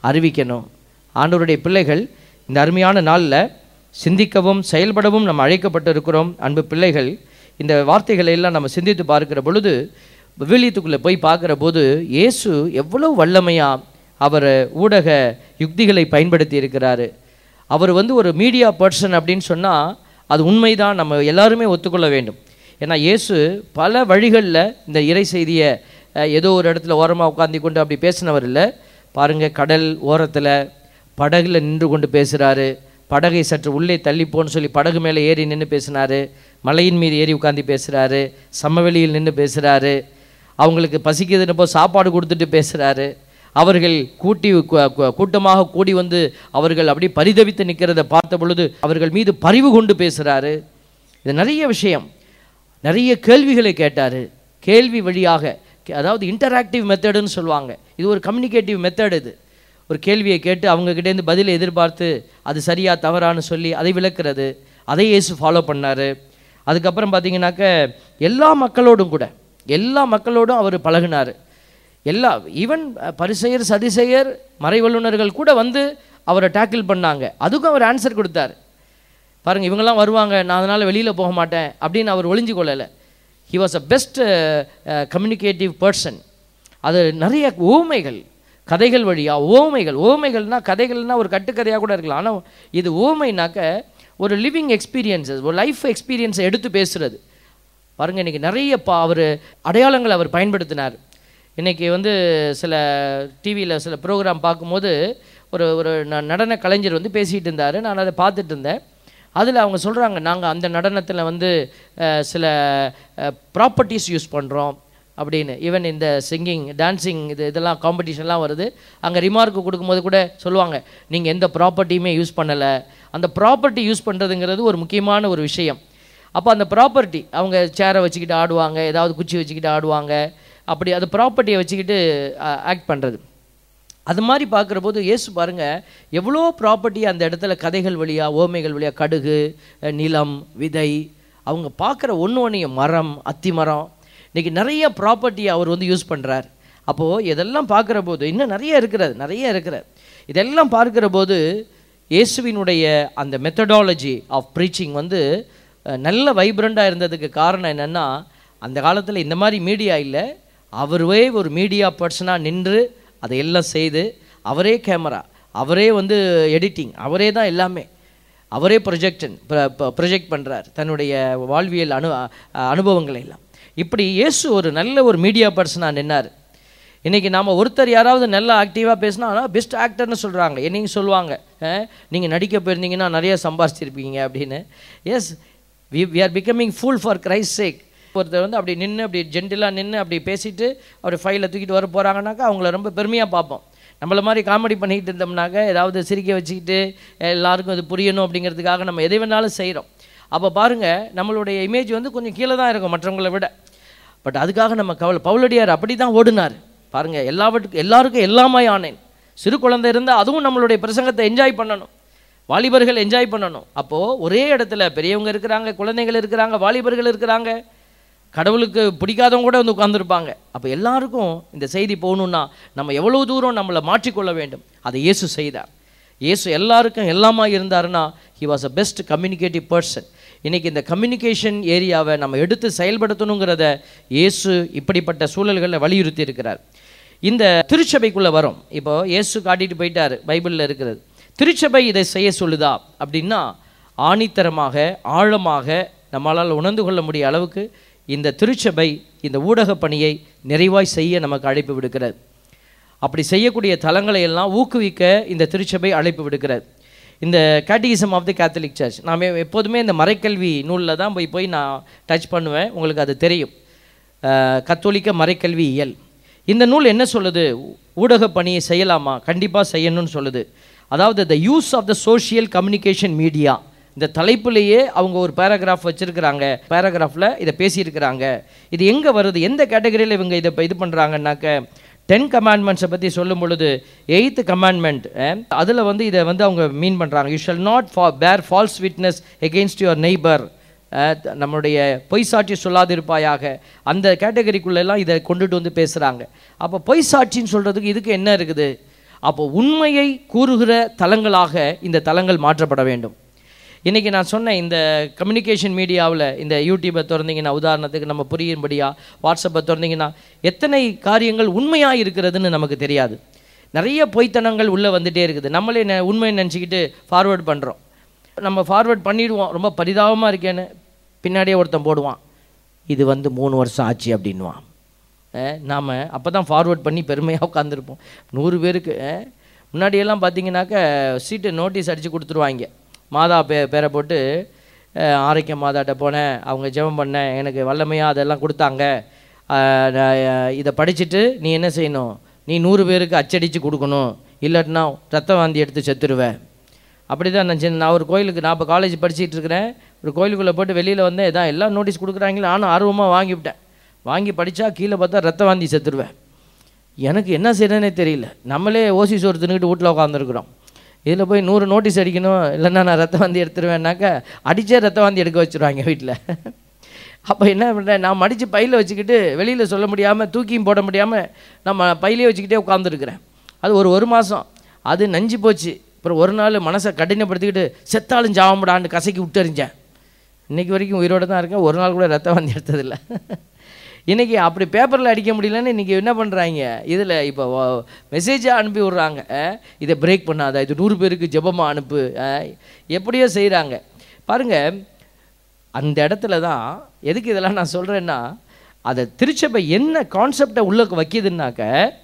S6: அறிவிக்கணும் ஆண்டவருடைய பிள்ளைகள் இந்த அருமையான நாளில் சிந்திக்கவும் செயல்படவும் நம்ம அழைக்கப்பட்டிருக்கிறோம் அன்பு பிள்ளைகள் இந்த வார்த்தைகளை எல்லாம் நம்ம சிந்தித்து பார்க்கிற பொழுது விவிலியத்துக்குள்ளே போய் பார்க்குற போது இயேசு எவ்வளோ வல்லமையா அவர் ஊடக யுக்திகளை பயன்படுத்தி இருக்கிறாரு அவர் வந்து ஒரு மீடியா பர்சன் அப்படின்னு சொன்னால் அது உண்மைதான் நம்ம எல்லாருமே ஒத்துக்கொள்ள வேண்டும் ஏன்னா இயேசு பல வழிகளில் இந்த இறை செய்தியை அஹ், ஏதோ ஒரு இடத்துல ஓரமாக உட்காந்து கொண்டு அப்படி பேசினவர் இல்லை பாருங்கள் கடல் ஓரத்தில் படகுல நின்று கொண்டு பேசுகிறாரு படகை சற்று உள்ளே தள்ளிப்போன்னு சொல்லி படகு மேலே ஏறி நின்று பேசினாரு மலையின் மீது ஏறி உட்காந்து பேசுகிறாரு சமவெளியில் நின்று பேசுகிறாரு அவங்களுக்கு பசிக்குதுன்னு போ சாப்பாடு கொடுத்துட்டு பேசுகிறாரு அவர்கள் கூட்டி கு- கு- கூட்டமாக கூடி வந்து அவர்கள் அப்படி பரிதவித்து நிற்கிறத பார்த்த பொழுது அவர்கள் மீது பரிவு கொண்டு பேசுகிறாரு இது நிறைய விஷயம் நிறைய கேள்விகளை கேட்டார் கேள்வி வழியாக கே- அதாவது இன்டராக்டிவ் மெத்தடுன்னு சொல்லுவாங்க இது ஒரு கம்யூனிகேட்டிவ் மெத்தட் இது ஒரு கேள்வியை கேட்டு அவங்க கிட்டேருந்து பதிலை எதிர்பார்த்து அது சரியா தவறான்னு சொல்லி அதை விளக்குறது அதை இயேசு ஃபாலோ பண்ணார் அதுக்கப்புறம் பார்த்தீங்கன்னாக்க எல்லா மக்களோடும் கூட எல்லா மக்களோடும் அவர் பழகுனார் எல்லா ஈவன் பரிசெயர் சதிசெயர் மறைவல்லுநர்கள் கூட வந்து அவரை டேக்கிள் பண்ணாங்க அதுக்கும் அவர் ஆன்சர் கொடுத்தாரு பாருங்க இவங்கெல்லாம் வருவாங்க நான் அதனால் வெளியில் போக மாட்டேன் அப்படின்னு அவர் ஒளிஞ்சு கொள்ளலை he was a best communicative person அது நிறைய ஓமைகள் கதைகள் வழியா ஓமைகள் ஓமைகள்னா கதைகள்னா ஒரு கட்டுக்கதையாக கூட இருக்கலாம் ஆனால் இது ஓமைனாக்க ஒரு லிவிங் எக்ஸ்பீரியன்ஸஸ் ஒரு லைஃப் எக்ஸ்பீரியன்ஸை எடுத்து பேசுறது பாருங்க இன்னைக்கு நிறைய பா அவர் அடையாளங்கள் அவர் பயன்படுத்தினார் இன்னைக்கு வந்து சில டிவியில் சில ப்ரோக்ராம் பார்க்கும்போது ஒரு ஒரு ந- நடன கலைஞர் வந்து பேசிகிட்டு இருந்தார் நான் அதை பார்த்துட்டு இருந்தேன் அதில் அவங்க சொல்கிறாங்க நாங்கள் அந்த நடனத்தில் வந்து அஹ், சில ப்ராப்பர்ட்டிஸ் யூஸ் பண்ணுறோம் அப்படின்னு ஈவன் இந்த சிங்கிங் டான்சிங் இது இதெல்லாம் காம்படிஷன்லாம் வருது அங்கே ரிமார்க்கு கொடுக்கும்போது கூட சொல்லுவாங்க நீங்கள் எந்த ப்ராப்பர்ட்டியுமே யூஸ் பண்ணலை அந்த ப்ராப்பர்ட்டி யூஸ் பண்ணுறதுங்கிறது ஒரு முக்கியமான ஒரு விஷயம் அப்போ அந்த ப்ராப்பர்ட்டி அவங்க சேரை வச்சுக்கிட்டு ஆடுவாங்க ஏதாவது குச்சி வச்சுக்கிட்டு ஆடுவாங்க அப்படி அந்த ப்ராப்பர்ட்டியை வச்சுக்கிட்டு ஆக்ட் பண்ணுறது அது மாதிரி பார்க்குற போது இயேசு பாருங்க எவ்வளோ ப்ராப்பர்ட்டி அந்த இடத்துல கதைகள் வழியா ஓமைகள் வழியா கடுகு அஹ், நிலம் விதை அவங்க பார்க்குற ஒன்று ஒன்றையும் மரம் அத்தி மரம் இன்னைக்கு நிறைய ப்ராப்பர்ட்டி அவர் வந்து யூஸ் பண்ணுறார் அப்போது இதெல்லாம் பார்க்குற போது இன்னும் நிறைய இருக்கிறது நிறைய இருக்கிறது இதெல்லாம் பார்க்குற போது இயேசுவினுடைய அந்த மெத்தடாலஜி ஆஃப் ப்ரீச்சிங் வந்து அஹ், நல்ல வைப்ரண்ட்டாக இருந்ததுக்கு காரணம் என்னென்னா அந்த காலத்தில் இந்த மாதிரி மீடியா இல்லை அவரே ஒரு மீடியா பர்சனாக நின்று அதையெல்லாம் செய்து அவரே கேமரா அவரே வந்து எடிட்டிங் அவரே தான் எல்லாமே அவரே ப்ரொஜெக்டன் ப்ரொஜெக்ட் பண்ணுறார் தன்னுடைய வாழ்வியல் அனு அ- அனுபவங்களை எல்லாம் இப்படி இயேசு ஒரு நல்ல ஒரு மீடியா பர்சனாக நின்னார் இன்றைக்கி நாம் ஒருத்தர் யாராவது நல்லா ஆக்டிவாக பேசினா ஆனால் பெஸ்ட் ஆக்டர்னு சொல்கிறாங்க என்னைக்கு சொல்லுவாங்க நீங்கள் நடிக்க போயிருந்தீங்கன்னா நிறைய சம்பாதிச்சிருப்பீங்க அப்படின்னு yes we we are becoming fool for Christ சேக் ஒருத்தர் வந்து அப்படி நின்று அப்படி ஜென்டிலாக நின்று அப்படி பேசிட்டு அப்படி ஃபைலை தூக்கிட்டு வர போகிறாங்கனாக்கா அவங்கள ரொம்ப பெருமையாக பார்ப்போம் நம்மள மாதிரி காமெடி பண்ணிக்கிட்டு இருந்தோம்னாக்க ஏதாவது சிரிக்க வச்சுக்கிட்டு எல்லாருக்கும் இது புரியணும் அப்படிங்கிறதுக்காக நம்ம எதை வேணாலும் செய்கிறோம் அப்போ பாருங்கள் நம்மளுடைய இமேஜ் வந்து கொஞ்சம் கீழே தான் இருக்கும் மற்றவங்களை விட பட் அதுக்காக நம்ம கவலை பவுலடியார் அப்படி தான் ஓடினார் பாருங்க எல்லாவற்றுக்கும் எல்லாருக்கும் எல்லாமாய் ஆனேன் சிறு குழந்தை இருந்தால் அதுவும் நம்மளுடைய பிரசங்கத்தை என்ஜாய் பண்ணணும் வாலிபர்கள் என்ஜாய் பண்ணணும் அப்போது ஒரே இடத்துல பெரியவங்க இருக்கிறாங்க குழந்தைகள் இருக்கிறாங்க வாலிபர்கள் இருக்கிறாங்க கடவுளுக்கு பிடிக்காதவங்க கூட வந்து உட்கார்ந்திருப்பாங்க அப்போ எல்லாருக்கும் இந்த செய்தி போகணுன்னா நம்ம எவ்வளோ தூரம் நம்மளை மாற்றிக்கொள்ள வேண்டும் அதை இயேசு செய்தார் இயேசு எல்லாருக்கும் எல்லாமா இருந்தாருன்னா he was a best communicative person இன்னைக்கு இந்த கம்யூனிகேஷன் ஏரியாவை நம்ம எடுத்து செயல்படுத்தணுங்கிறத இயேசு இப்படிப்பட்ட சூழல்களில் வலியுறுத்தி இருக்கிறார் இந்த திருச்சபைக்குள்ளே வரும் இப்போ இயேசு காட்டிட்டு போயிட்டார் பைபிளில் இருக்கிறது திருச்சபை இதை செய்ய சொல்லுதா அப்படின்னா ஆணித்தரமாக ஆழமாக நம்மளால் உணர்ந்து கொள்ள முடிய அளவுக்கு இந்த திருச்சபை இந்த ஊடகப் பணியை நிறைவாய் செய்ய நமக்கு அழைப்பு விடுக்கிறது அப்படி செய்யக்கூடிய தலங்களை எல்லாம் ஊக்குவிக்க இந்த திருச்சபை அழைப்பு விடுக்கிறது இந்த catechism of the Catholic Church நான் எ- எப்போதுமே இந்த மறைக்கல்வி நூலில் தான் போய் போய் நான் டச் பண்ணுவேன் உங்களுக்கு அது தெரியும் அஹ், கத்தோலிக்க மறைக்கல்வி இயல் இந்த நூல் என்ன சொல்லுது ஊடக பணியை செய்யலாமா கண்டிப்பாக செய்யணும்னு சொல்லுது அதாவது the use of the social communication media இந்த தலைப்புலேயே அவங்க ஒரு பேராகிராஃப் வச்சுருக்கிறாங்க பேராகிராஃபில் இதை பேசியிருக்கிறாங்க இது எங்கே வருது எந்த கேட்டகரியில் இவங்க இதை இப்ப இது பண்ணுறாங்கன்னாக்க டென் கமாண்ட்மெண்ட்ஸை பற்றி சொல்லும் பொழுது எயித்து கமாண்ட்மெண்ட் அதில் வந்து இதை வந்து அவங்க மீன் பண்ணுறாங்க யூ ஷல் நாட் ஃபா bear false witness against your neighbour நம்முடைய பொய் சாட்சி சொல்லாதிருப்பாயாக அந்த கேட்டகரிக்குள்ளெல்லாம் இதை கொண்டுட்டு வந்து பேசுகிறாங்க அப்போ பொய் சாட்சின்னு சொல்கிறதுக்கு இதுக்கு என்ன இருக்குது அப்போ உண்மையை கூறுகிற தலங்களாக இந்த தலங்கள் மாற்றப்பட வேண்டும் இன்றைக்கி நான் சொன்னேன் இந்த கம்யூனிகேஷன் மீடியாவில் இந்த யூடியூப்பை திறந்தீங்கன்னா உதாரணத்துக்கு நம்ம புரியும்படியா வாட்ஸ்அப்பை திறந்தீங்கன்னா எத்தனை காரியங்கள் உண்மையாக இருக்கிறதுன்னு நமக்கு தெரியாது நிறைய பொய்த்தனங்கள் உள்ளே வந்துட்டே இருக்குது நம்மளே நெ உண்மையை நினச்சிக்கிட்டு ஃபார்வேர்ட் பண்ணுறோம் நம்ம ஃபார்வேர்ட் பண்ணிடுவோம் ரொம்ப பரிதாபமாக இருக்கேன்னு பின்னாடியே ஒருத்தன் போடுவான் இது வந்து மூணு வருஷம் ஆச்சு அப்படின்வான் நாம் அப்போ தான் ஃபார்வேர்ட் பண்ணி பெருமையாக உட்காந்துருப்போம் நூறு பேருக்கு அஹ், முன்னாடியெல்லாம் பார்த்தீங்கன்னாக்க சீட்டு நோட்டீஸ் அடித்து கொடுத்துருவாங்க மாதா பே பேரை போட்டு அஹ், ஆரோக்கிய மாதாட்ட போனேன் அவங்க ஜெபம் பண்ணேன் எனக்கு வல்லமையாக அதெல்லாம் கொடுத்தாங்க அஹ், நான், அஹ், இதை படிச்சுட்டு நீ என்ன செய்யணும் நீ நூறு பேருக்கு அச்சடித்து கொடுக்கணும் இல்லாட்டினா ரத்த வாந்தி எடுத்து செத்துருவேன் அப்படி தான் நான் சின்ன நான் ஒரு கோயிலுக்கு நான் இப்போ காலேஜ் படிச்சிட்டு இருக்கிறேன் ஒரு கோயிலுக்குள்ளே போட்டு வெளியில் வந்தேன் இதான் எல்லாம் நோட்டீஸ் கொடுக்குறாங்களே நானும் ஆர்வமாக வாங்கிவிட்டேன் வாங்கி படித்தா கீழே பார்த்தா ரத்த வாந்தி செத்துருவேன் எனக்கு என்ன செய்யறேனே தெரியல நம்மளே ஓசி சோறு தின்னுக்கிட்டு வீட்டில் உட்காந்துருக்குறோம் இதில் போய் நூறு நோட்டீஸ் அடிக்கணும் இல்லைன்னா நான் ரத்த வாந்தி எடுத்துருவேன்னாக்கா அடித்தே ரத்த வாந்தி எடுக்க வச்சுருவாங்க வீட்டில் அப்போ என்ன பண்ணுறேன் நான் மடித்து பையில் வச்சுக்கிட்டு வெளியில் சொல்ல முடியாமல் தூக்கியும் போட முடியாமல் நம்ம பையிலே வச்சுக்கிட்டே உட்காந்துருக்குறேன் அது ஒரு ஒரு மாதம் அது நஞ்சு போச்சு அப்புறம் ஒரு நாள் மனசை கடினப்படுத்திக்கிட்டு செத்தாலும் ஜாவமுடான்னு கசக்கி விட்டுறிஞ்சேன் இன்னைக்கு வரைக்கும் உயிரோடு தான் இருக்கேன் ஒரு நாள் கூட ரத்த வாந்தி எடுத்ததில்லை இன்றைக்கி அப்படி பேப்பரில் அடிக்க முடியலன்னு இன்றைக்கி என்ன பண்ணுறாங்க இதில் இப்போ மெசேஜாக அனுப்பி விட்றாங்க அஹ், இதை பிரேக் பண்ணாத இது நூறு பேருக்கு ஜெபமாக அனுப்பு அஹ், எப்படியோ செய்கிறாங்க பாருங்கள் அந்த இடத்துல தான் எதுக்கு இதெல்லாம் நான் சொல்கிறேன்னா அதை திருச்சபை என்ன கான்செப்டை உள்ள வைக்கிதுன்னாக்க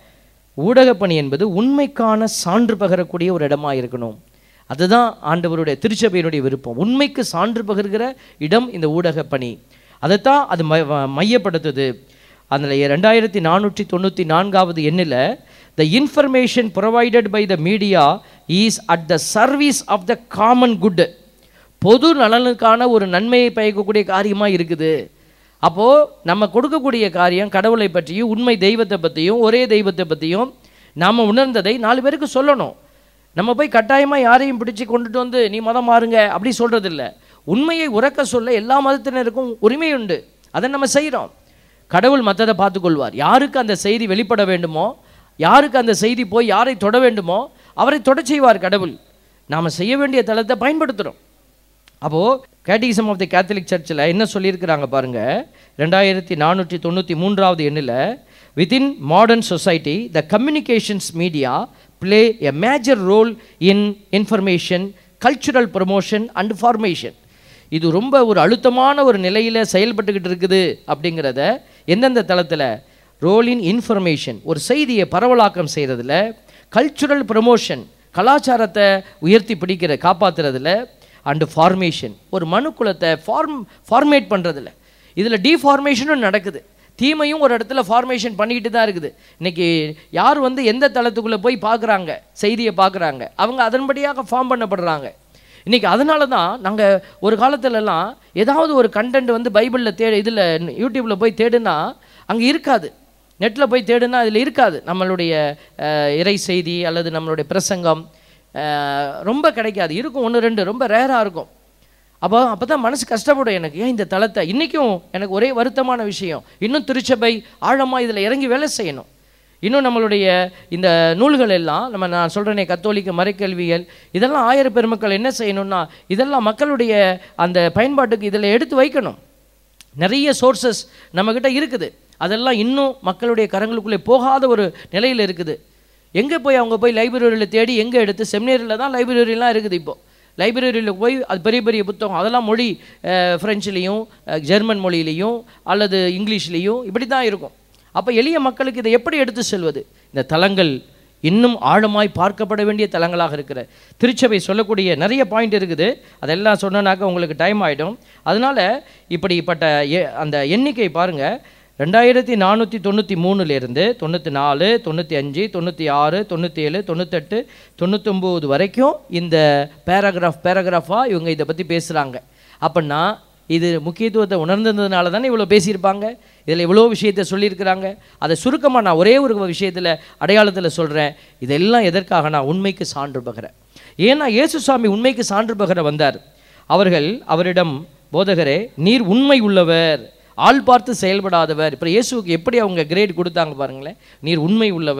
S6: ஊடகப்பணி என்பது உண்மைக்கான சான்று பகரக்கூடிய ஒரு இடமா இருக்கணும் அதுதான் ஆண்டவருடைய திருச்சபையினுடைய விருப்பம் உண்மைக்கு சான்று பகர்கிற இடம் இந்த ஊடகப் பணி அதைத்தான் அது மை- வ- மையப்படுத்துது அதில் ரெண்டாயிரத்தி நானூற்றி தொண்ணூற்றி நான்காவது எண்ணில் the information provided by the media is at the service of the common good பொது நலனுக்கான ஒரு நன்மையை பயக்கக்கூடிய காரியமாக இருக்குது அப்போது நம்ம கொடுக்கக்கூடிய காரியம் கடவுளை பற்றியும் உண்மை தெய்வத்தை பற்றியும் ஒரே தெய்வத்தை பற்றியும் நாம் உணர்ந்ததை நாலு பேருக்கு சொல்லணும் நம்ம போய் கட்டாயமாக யாரையும் பிடிச்சி கொண்டுட்டு வந்து நீ மதம் மாறுங்க அப்படி சொல்கிறது இல்ல உண்மையை உறக்க சொல்ல எல்லா மதத்தினருக்கும் உரிமை உண்டு அதை நம்ம செய்கிறோம் கடவுள் மற்றதை பார்த்துக்கொள்வார் யாருக்கு அந்த செய்தி வெளிப்பட வேண்டுமோ யாருக்கு அந்த செய்தி போய் யாரை தொட வேண்டுமோ அவரை தொட செய்வார் கடவுள் நாம் செய்ய வேண்டிய தளத்தை பயன்படுத்துகிறோம் அப்போது கேட்டிசம் ஆஃப் தி கேத்தலிக் சர்ச்சில் என்ன சொல்லியிருக்கிறாங்க பாருங்க ரெண்டாயிரத்தி நானூற்றி தொண்ணூற்றி மூன்றாவது எண்ணில் within modern society the communications media play a major role in information cultural promotion and formation இது ரொம்ப ஒரு அழுத்தமான ஒரு நிலையில் செயல்பட்டுக்கிட்டு இருக்குது அப்படிங்கிறத எந்தெந்த தளத்தில் ரோல் இன் இன்ஃபர்மேஷன் ஒரு செய்தியை பரவலாக்கம் செய்கிறதுல கல்ச்சுரல் ப்ரமோஷன் கலாச்சாரத்தை உயர்த்தி பிடிக்கிற காப்பாற்றுறதுல அண்டு ஃபார்மேஷன் ஒரு மனுக்குலத்தை ஃபார்ம் ஃபார்மேட் பண்ணுறதுல இதில் டிஃபார்மேஷனும் நடக்குது தீமையும் ஒரு இடத்துல ஃபார்மேஷன் பண்ணிக்கிட்டு தான் இருக்குது இன்னைக்கு யார் வந்து எந்த தளத்துக்குள்ளே போய் பார்க்குறாங்க செய்தியை பார்க்குறாங்க அவங்க அதன்படியாக ஃபார்ம் பண்ணப்படுறாங்க இன்னைக்கு அதனால தான் நாங்கள் ஒரு காலத்துலலாம் ஏதாவது ஒரு கண்டென்ட் வந்து பைபிளில் தே இதில் யூடியூப்பில் போய் தேடுனா அங்கே இருக்காது நெட்டில் போய் தேடுனா அதில் இருக்காது நம்மளுடைய அஹ், இறை செய்தி அல்லது நம்மளுடைய பிரசங்கம் அஹ், ரொம்ப கிடைக்காது இருக்கும் ஒன்று ரெண்டு ரொம்ப ரேராக இருக்கும் அப்போ அப்போ தான் மனசு கஷ்டப்படும் எனக்கு ஏன் இந்த தளத்தை இன்றைக்கும் எனக்கு ஒரே வருத்தமான விஷயம் இன்னும் திருச்சபை ஆழமாக இதில் இறங்கி வேலை செய்யணும் இன்னும் நம்மளுடைய இந்த நூல்கள் எல்லாம் நம்ம நான் சொல்கிறேனே கத்தோலிக்க மறைக்கல்வியல் இதெல்லாம் ஆயிர பெருமக்கள் என்ன செய்யணும்னா இதெல்லாம் மக்களுடைய அந்த பயன்பாட்டுக்கு இதில் எடுத்து வைக்கணும் நிறைய சோர்சஸ் நம்மக்கிட்ட இருக்குது அதெல்லாம் இன்னும் மக்களுடைய கரங்களுக்குள்ளே போகாத ஒரு நிலையில் இருக்குது எங்கே போய் அவங்க போய் லைப்ரரியில் தேடி எங்கே எடுத்து செமினரியில் தான் லைப்ரரிலாம் இருக்குது இப்போ லைப்ரரியில் போய் அது பெரிய பெரிய புத்தகம் அதெல்லாம் மொழி அஹ், பிரெஞ்சுலேயும் அஹ், ஜெர்மன் மொழியிலையும் அல்லது இங்கிலீஷ்லேயும் இப்படி தான் இருக்கும் அப்போ எளிய மக்களுக்கு இதை எப்படி எடுத்து செல்வது இந்த தலங்கள் இன்னும் ஆழமாய் பார்க்கப்பட வேண்டிய தலங்களாக இருக்கிற திருச்சபை சொல்லக்கூடிய நிறைய பாயிண்ட் இருக்குது அதெல்லாம் சொன்னனாக்க உங்களுக்கு டைம் ஆகிடும் அதனால் இப்படிப்பட்ட எ- அந்த எண்ணிக்கை பாருங்கள் ரெண்டாயிரத்தி நானூற்றி தொண்ணூற்றி மூணுலேருந்து தொண்ணூற்றி நாலு தொண்ணூற்றி அஞ்சு தொண்ணூற்றி ஆறு தொண்ணூற்றி ஏழு தொண்ணூத்தெட்டு தொண்ணூத்தொம்பது வரைக்கும் இந்த பேராகிராஃப் பேராகிராஃபாக இவங்க இதை பற்றி பேசுகிறாங்க அப்படின்னா இது முக்கியத்துவத்தை உணர்ந்ததுனால தானே இவ்வளோ பேசியிருப்பாங்க இதில் இவ்வளோ விஷயத்தை சொல்லியிருக்கிறாங்க அதை சுருக்கமாக நான் ஒரே ஒரு விஷயத்தில் அடையாளத்தில் சொல்கிறேன் இதெல்லாம் எதற்காக நான் உண்மைக்கு சான்று பகிறேன் ஏன்னா இயேசுசாமி உண்மைக்கு சான்று பகர வந்தார் அவர்கள் அவரிடம் போதகரே நீர் உண்மை உள்ளவர் ஆள் பார்த்து செயல்படாதவர் இப்போ இயேசுவுக்கு எப்படி அவங்க கிரேட் கொடுத்தாங்க பாருங்களேன் நீர் உண்மை உள்ளவர்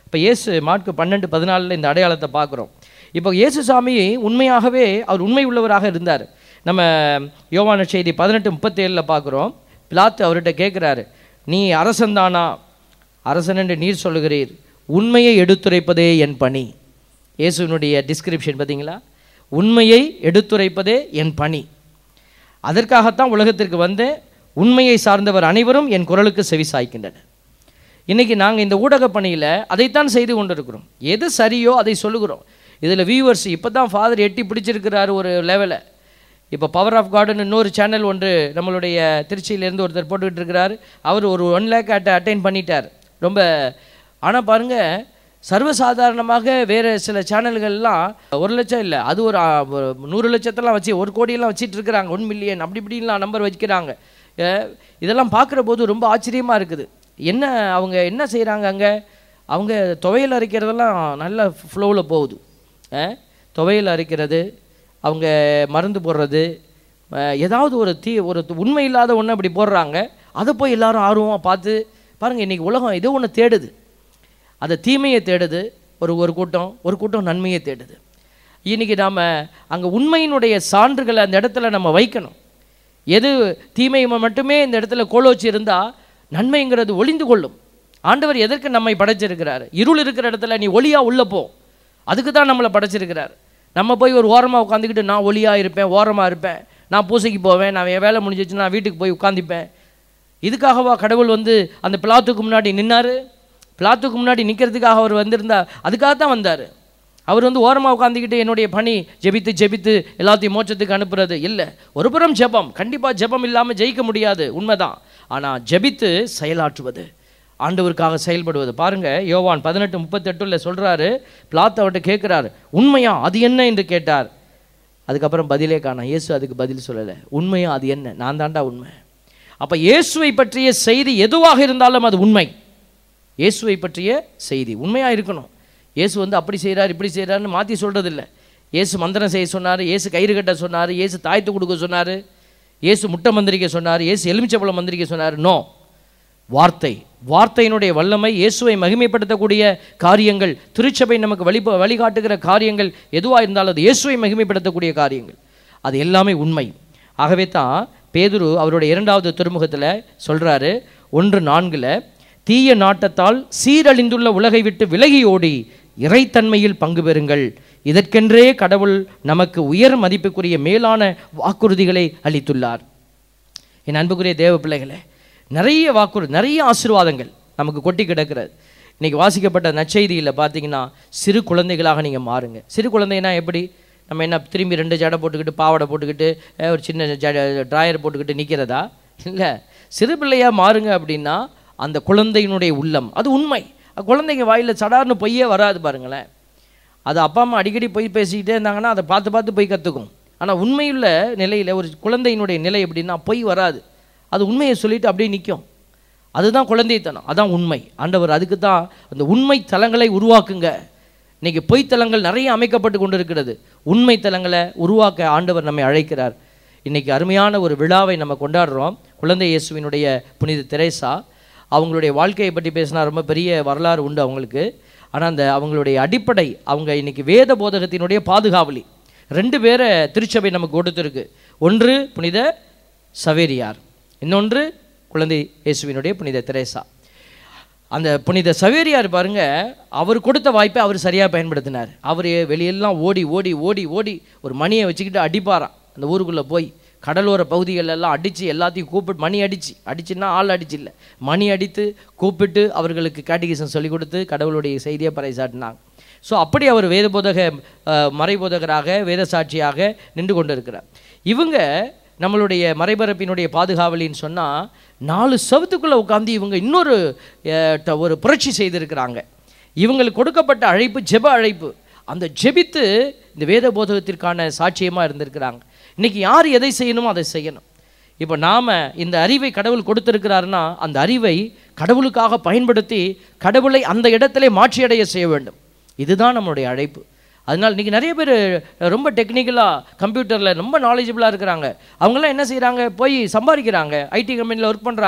S6: இப்போ இயேசு மார்க்கு பன்னெண்டு பதினாலில் இந்த அடையாளத்தை பார்க்குறோம் இப்போ இயேசு சாமி உண்மையாகவே அவர் உண்மை உள்ளவராக இருந்தார் நம்ம யோவான செய்தி பதினெட்டு முப்பத்தேழில் பார்க்குறோம் பிலாத்து அவர்கிட்ட கேட்குறாரு நீ அரசன்தானா அரசன் என்று நீர் சொல்லுகிறீர் உண்மையை எடுத்துரைப்பதே என் பணி இயேசுவினுடைய டிஸ்கிரிப்ஷன் பார்த்தீங்களா உண்மையை எடுத்துரைப்பதே என் பணி அதற்காகத்தான் உலகத்திற்கு வந்து உண்மையை சார்ந்தவர் அனைவரும் என் குரலுக்கு செவி சாய்க்கின்றனர் இன்னைக்கு நாங்கள் இந்த ஊடக பணியில் அதைத்தான் செய்து கொண்டிருக்கிறோம் எது சரியோ அதை சொல்லுகிறோம் இதில் வியூவர்ஸ் இப்போ தான் ஃபாதர் எட்டி பிடிச்சிருக்கிறாரு ஒரு லெவலை இப்போ பவர் ஆஃப் கார்டன் இன்னொரு சேனல் ஒன்று நம்மளுடைய திருச்சியிலேருந்து ஒருத்தர் போட்டுக்கிட்டு இருக்கிறார் அவர் ஒரு ஒன் லேக் அட்ட அட்டைன் பண்ணிட்டார் ரொம்ப ஆனால் பாருங்கள் சர்வசாதாரணமாக வேறு சில சேனல்கள்லாம் ஒரு லட்சம் இல்லை அது ஒரு ஆ, ஒரு நூறு லட்சத்தெல்லாம் வச்சு ஒரு கோடியெல்லாம் வச்சிட்டு இருக்கிறாங்க ஒன் மில்லியன் அப்படி இப்படிலாம் நம்பர் வைக்கிறாங்க அஹ், இதெல்லாம் பார்க்குற போது ரொம்ப ஆச்சரியமாக இருக்குது என்ன அவங்க என்ன செய்கிறாங்க அங்கே அவங்க துவையல் அரைக்கிறதெல்லாம் நல்ல ஃப்ளோவில் போகுது அஹ், துவையல் அரைக்கிறது அவங்க மருந்து போடுறது அஹ், ஏதாவது ஒரு தீ ஒரு உண்மை இல்லாத ஒன்று அப்படி போடுறாங்க அதை போய் எல்லாரும் ஆர்வமாக பார்த்து பாருங்கள் இன்றைக்கி உலகம் ஏதோ ஒன்று தேடுது அந்த தீமையை தேடுது ஒரு ஒரு கூட்டம் ஒரு கூட்டம் நன்மையை தேடுது இன்னைக்கு நாம் அங்கே உண்மையினுடைய சான்றுகளை அந்த இடத்துல நம்ம வைக்கணும் எது தீமை மட்டுமே இந்த இடத்துல கோலோச்சி இருந்தால் நன்மைங்கிறது ஒளிந்து கொள்ளும் ஆண்டவர் எதற்கு நம்மை படைச்சிருக்கிறார் இருள் இருக்கிற இடத்துல நீ ஒளியா உள்ள போ அதுக்கு தான் நம்மளை படைச்சிருக்கிறார் நம்ம போய் ஒரு ஓரமாக உட்காந்துக்கிட்டு நான் ஒளியாக இருப்பேன் ஓரமாக இருப்பேன் நான் பூசைக்கு போவேன் நான் என் வேலை முடிஞ்சிச்சு நான் வீட்டுக்கு போய் உட்காந்துப்பேன் இதுக்காகவா கடவுள் வந்து அந்த பிளாத்துக்கு முன்னாடி நின்னாரு பிளாத்துக்கு முன்னாடி நிற்கிறதுக்காக அவர் வந்திருந்தா அதுக்காக தான் வந்தார் அவர் வந்து ஓரமாக உட்காந்துக்கிட்டு என்னுடைய பணி ஜெபித்து ஜெபித்து எல்லாத்தையும் மோட்சத்துக்கு அனுப்புறது இல்லை ஒரு புறம் ஜெபம் கண்டிப்பாக ஜெபம் இல்லாமல் ஜெயிக்க முடியாது உண்மைதான் ஆனால் ஜெபித்து செயலாற்றுவது ஆண்டவருக்காக செயல்படுவது பாருங்க யோவான் பதினெட்டு முப்பத்தெட்டுல சொல்றாரு பிளாத் அவர்கிட்ட கேட்குறாரு உண்மையா அது என்ன என்று கேட்டார் அதுக்கப்புறம் பதிலே காணோம் இயேசு அதுக்கு பதில் சொல்லலை உண்மையா அது என்ன நான் தாண்டா உண்மை அப்போ இயேசுவை பற்றிய செய்தி எதுவாக இருந்தாலும் அது உண்மை இயேசுவை பற்றிய செய்தி உண்மையாக இருக்கணும் இயேசு வந்து அப்படி செய்கிறார் இப்படி செய்கிறாருன்னு மாற்றி சொல்கிறதில்ல இயேசு மந்திரம் செய்ய சொன்னார் இயேசு கயிறு கட்ட சொன்னார் இயேசு தாய்த்து கொடுக்க சொன்னார் இயேசு முட்டை மந்திரிக்க சொன்னார் இயேசு எலுமிச்சப்பழம் மந்திரிக்க சொன்னார் நோ வார்த்தை வார்த்தையினுடைய வல்லமை இயேசுவை மகிமைப்படுத்தக்கூடிய காரியங்கள் திருச்சபை நமக்கு வழி வழிகாட்டுகிற காரியங்கள் எதுவாக இருந்தாலும் அது இயேசுவை மகிமைப்படுத்தக்கூடிய காரியங்கள் அது எல்லாமே உண்மை ஆகவே தான் பேதுரு அவருடைய இரண்டாவது திருமுகத்தில் சொல்றாரு ஒன்று நான்கில் தீய நாட்டத்தால் சீரழிந்துள்ள உலகை விட்டு விலகி ஓடி இறைத்தன்மையில் பங்கு பெறுங்கள் இதற்கென்றே கடவுள் நமக்கு உயர் மதிப்புக்குரிய மேலான வாக்குறுதிகளை அளித்துள்ளார் என் அன்புக்குரிய தேவ பிள்ளைகளே நிறைய வாக்குறுதி நிறைய ஆசீர்வாதங்கள் நமக்கு கொட்டி கிடக்கிறது இன்னைக்கு வாசிக்கப்பட்ட நற்செய்தியில் பார்த்தீங்கன்னா சிறு குழந்தைகளாக நீங்கள் மாறுங்க சிறு குழந்தைனா எப்படி நம்ம என்ன திரும்பி ரெண்டு ஜடை போட்டுக்கிட்டு பாவாடை போட்டுக்கிட்டு அஹ், ஒரு சின்ன ஜட ட்ராயர் போட்டுக்கிட்டு நிற்கிறதா இல்லை சிறு பிள்ளையாக மாறுங்க அப்படின்னா அந்த குழந்தையினுடைய உள்ளம் அது உண்மை அது குழந்தைங்க வாயில் சடார்னு பொய்யே வராது பாருங்களேன் அது அப்பா அம்மா அடிக்கடி போய் பேசிக்கிட்டே இருந்தாங்கன்னா அதை பார்த்து பார்த்து போய் கற்றுக்கும் ஆனால் உண்மையுள்ள நிலையில் ஒரு குழந்தையினுடைய நிலை எப்படின்னா பொய் வராது அது உண்மையை சொல்லிட்டு அப்படியே நிற்கும் அதுதான் குழந்தைத்தனம் அதான் உண்மை ஆண்டவர் அதுக்கு தான் அந்த உண்மை தலங்களை உருவாக்குங்க இன்னைக்கு பொய் தலங்கள் நிறைய அமைக்கப்பட்டு கொண்டு இருக்கிறது உண்மை தலங்களை உருவாக்க ஆண்டவர் நம்மை அழைக்கிறார் இன்னைக்கு அருமையான ஒரு விழாவை நம்ம கொண்டாடுறோம் குழந்தை இயேசுவினுடைய புனித தெரேசா அவங்களுடைய வாழ்க்கையை பற்றி பேசினா ரொம்ப பெரிய வரலாறு உண்டு அவங்களுக்கு ஆனால் அந்த அவங்களுடைய அடிப்படை அவங்க இன்னைக்கு வேத போதகத்தினுடைய பாதுகாவலி ரெண்டு பேரை திருச்சபை நமக்கு கொடுத்துருக்கு ஒன்று புனித சவேரியார் இன்னொன்று குழந்தை இயேசுவினுடைய புனித தெரேசா அந்த புனித சவேரியார் பாருங்க அவர் கொடுத்த வாய்ப்பை அவர் சரியாக பயன்படுத்தினார் அவர் வெளியெல்லாம் ஓடி ஓடி ஓடி ஓடி ஒரு மணியை வச்சுக்கிட்டு அடிப்பாராம் அந்த ஊருக்குள்ளே போய் கடலோர பகுதிகள் எல்லாம் அடித்து எல்லாத்தையும் கூப்பிட்டு மணி அடிச்சு அடிச்சுன்னா ஆள் அடிச்சு இல்லை மணி அடித்து கூப்பிட்டு அவர்களுக்கு கேட்டிகிசம் சொல்லிக் கொடுத்து கடவுளுடைய செய்தியை பறைசாட்டினாங்க ஸோ அப்படி அவர் வேத போதக அஹ், மறைபோதகராக வேத சாட்சியாக நின்று கொண்டு இருக்கிறார் இவங்க நம்மளுடைய மறைபரப்பினுடைய பாதுகாவலின்னு சொன்னால் நாலு சவுத்துக்குள்ளே உட்காந்து இவங்க இன்னொரு அஹ், ட- ஒரு புரட்சி செய்திருக்கிறாங்க இவங்களுக்கு கொடுக்கப்பட்ட அழைப்பு ஜெப அழைப்பு அந்த ஜெபித்து இந்த வேத போதகத்திற்கான சாட்சியமாக இருந்திருக்கிறாங்க இன்னைக்கு யார் எதை செய்யணுமோ அதை செய்யணும் இப்போ நாம் இந்த அறிவை கடவுள் கொடுத்திருக்கிறாருன்னா அந்த அறிவை கடவுளுக்காக பயன்படுத்தி கடவுளை அந்த இடத்திலே மாற்றியடைய செய்ய வேண்டும் இதுதான் நம்மளுடைய அழைப்பு அதனால் இன்றைக்கி நிறைய பேர் ரொம்ப டெக்னிக்கலாக கம்ப்யூட்டரில் ரொம்ப நாலேஜபிளாக இருக்கிறாங்க அவங்களாம் என்ன செய்கிறாங்க போய் சம்பாதிக்கிறாங்க ஐடி கம்பெனியில் ஒர்க் பண்ணுறாங்க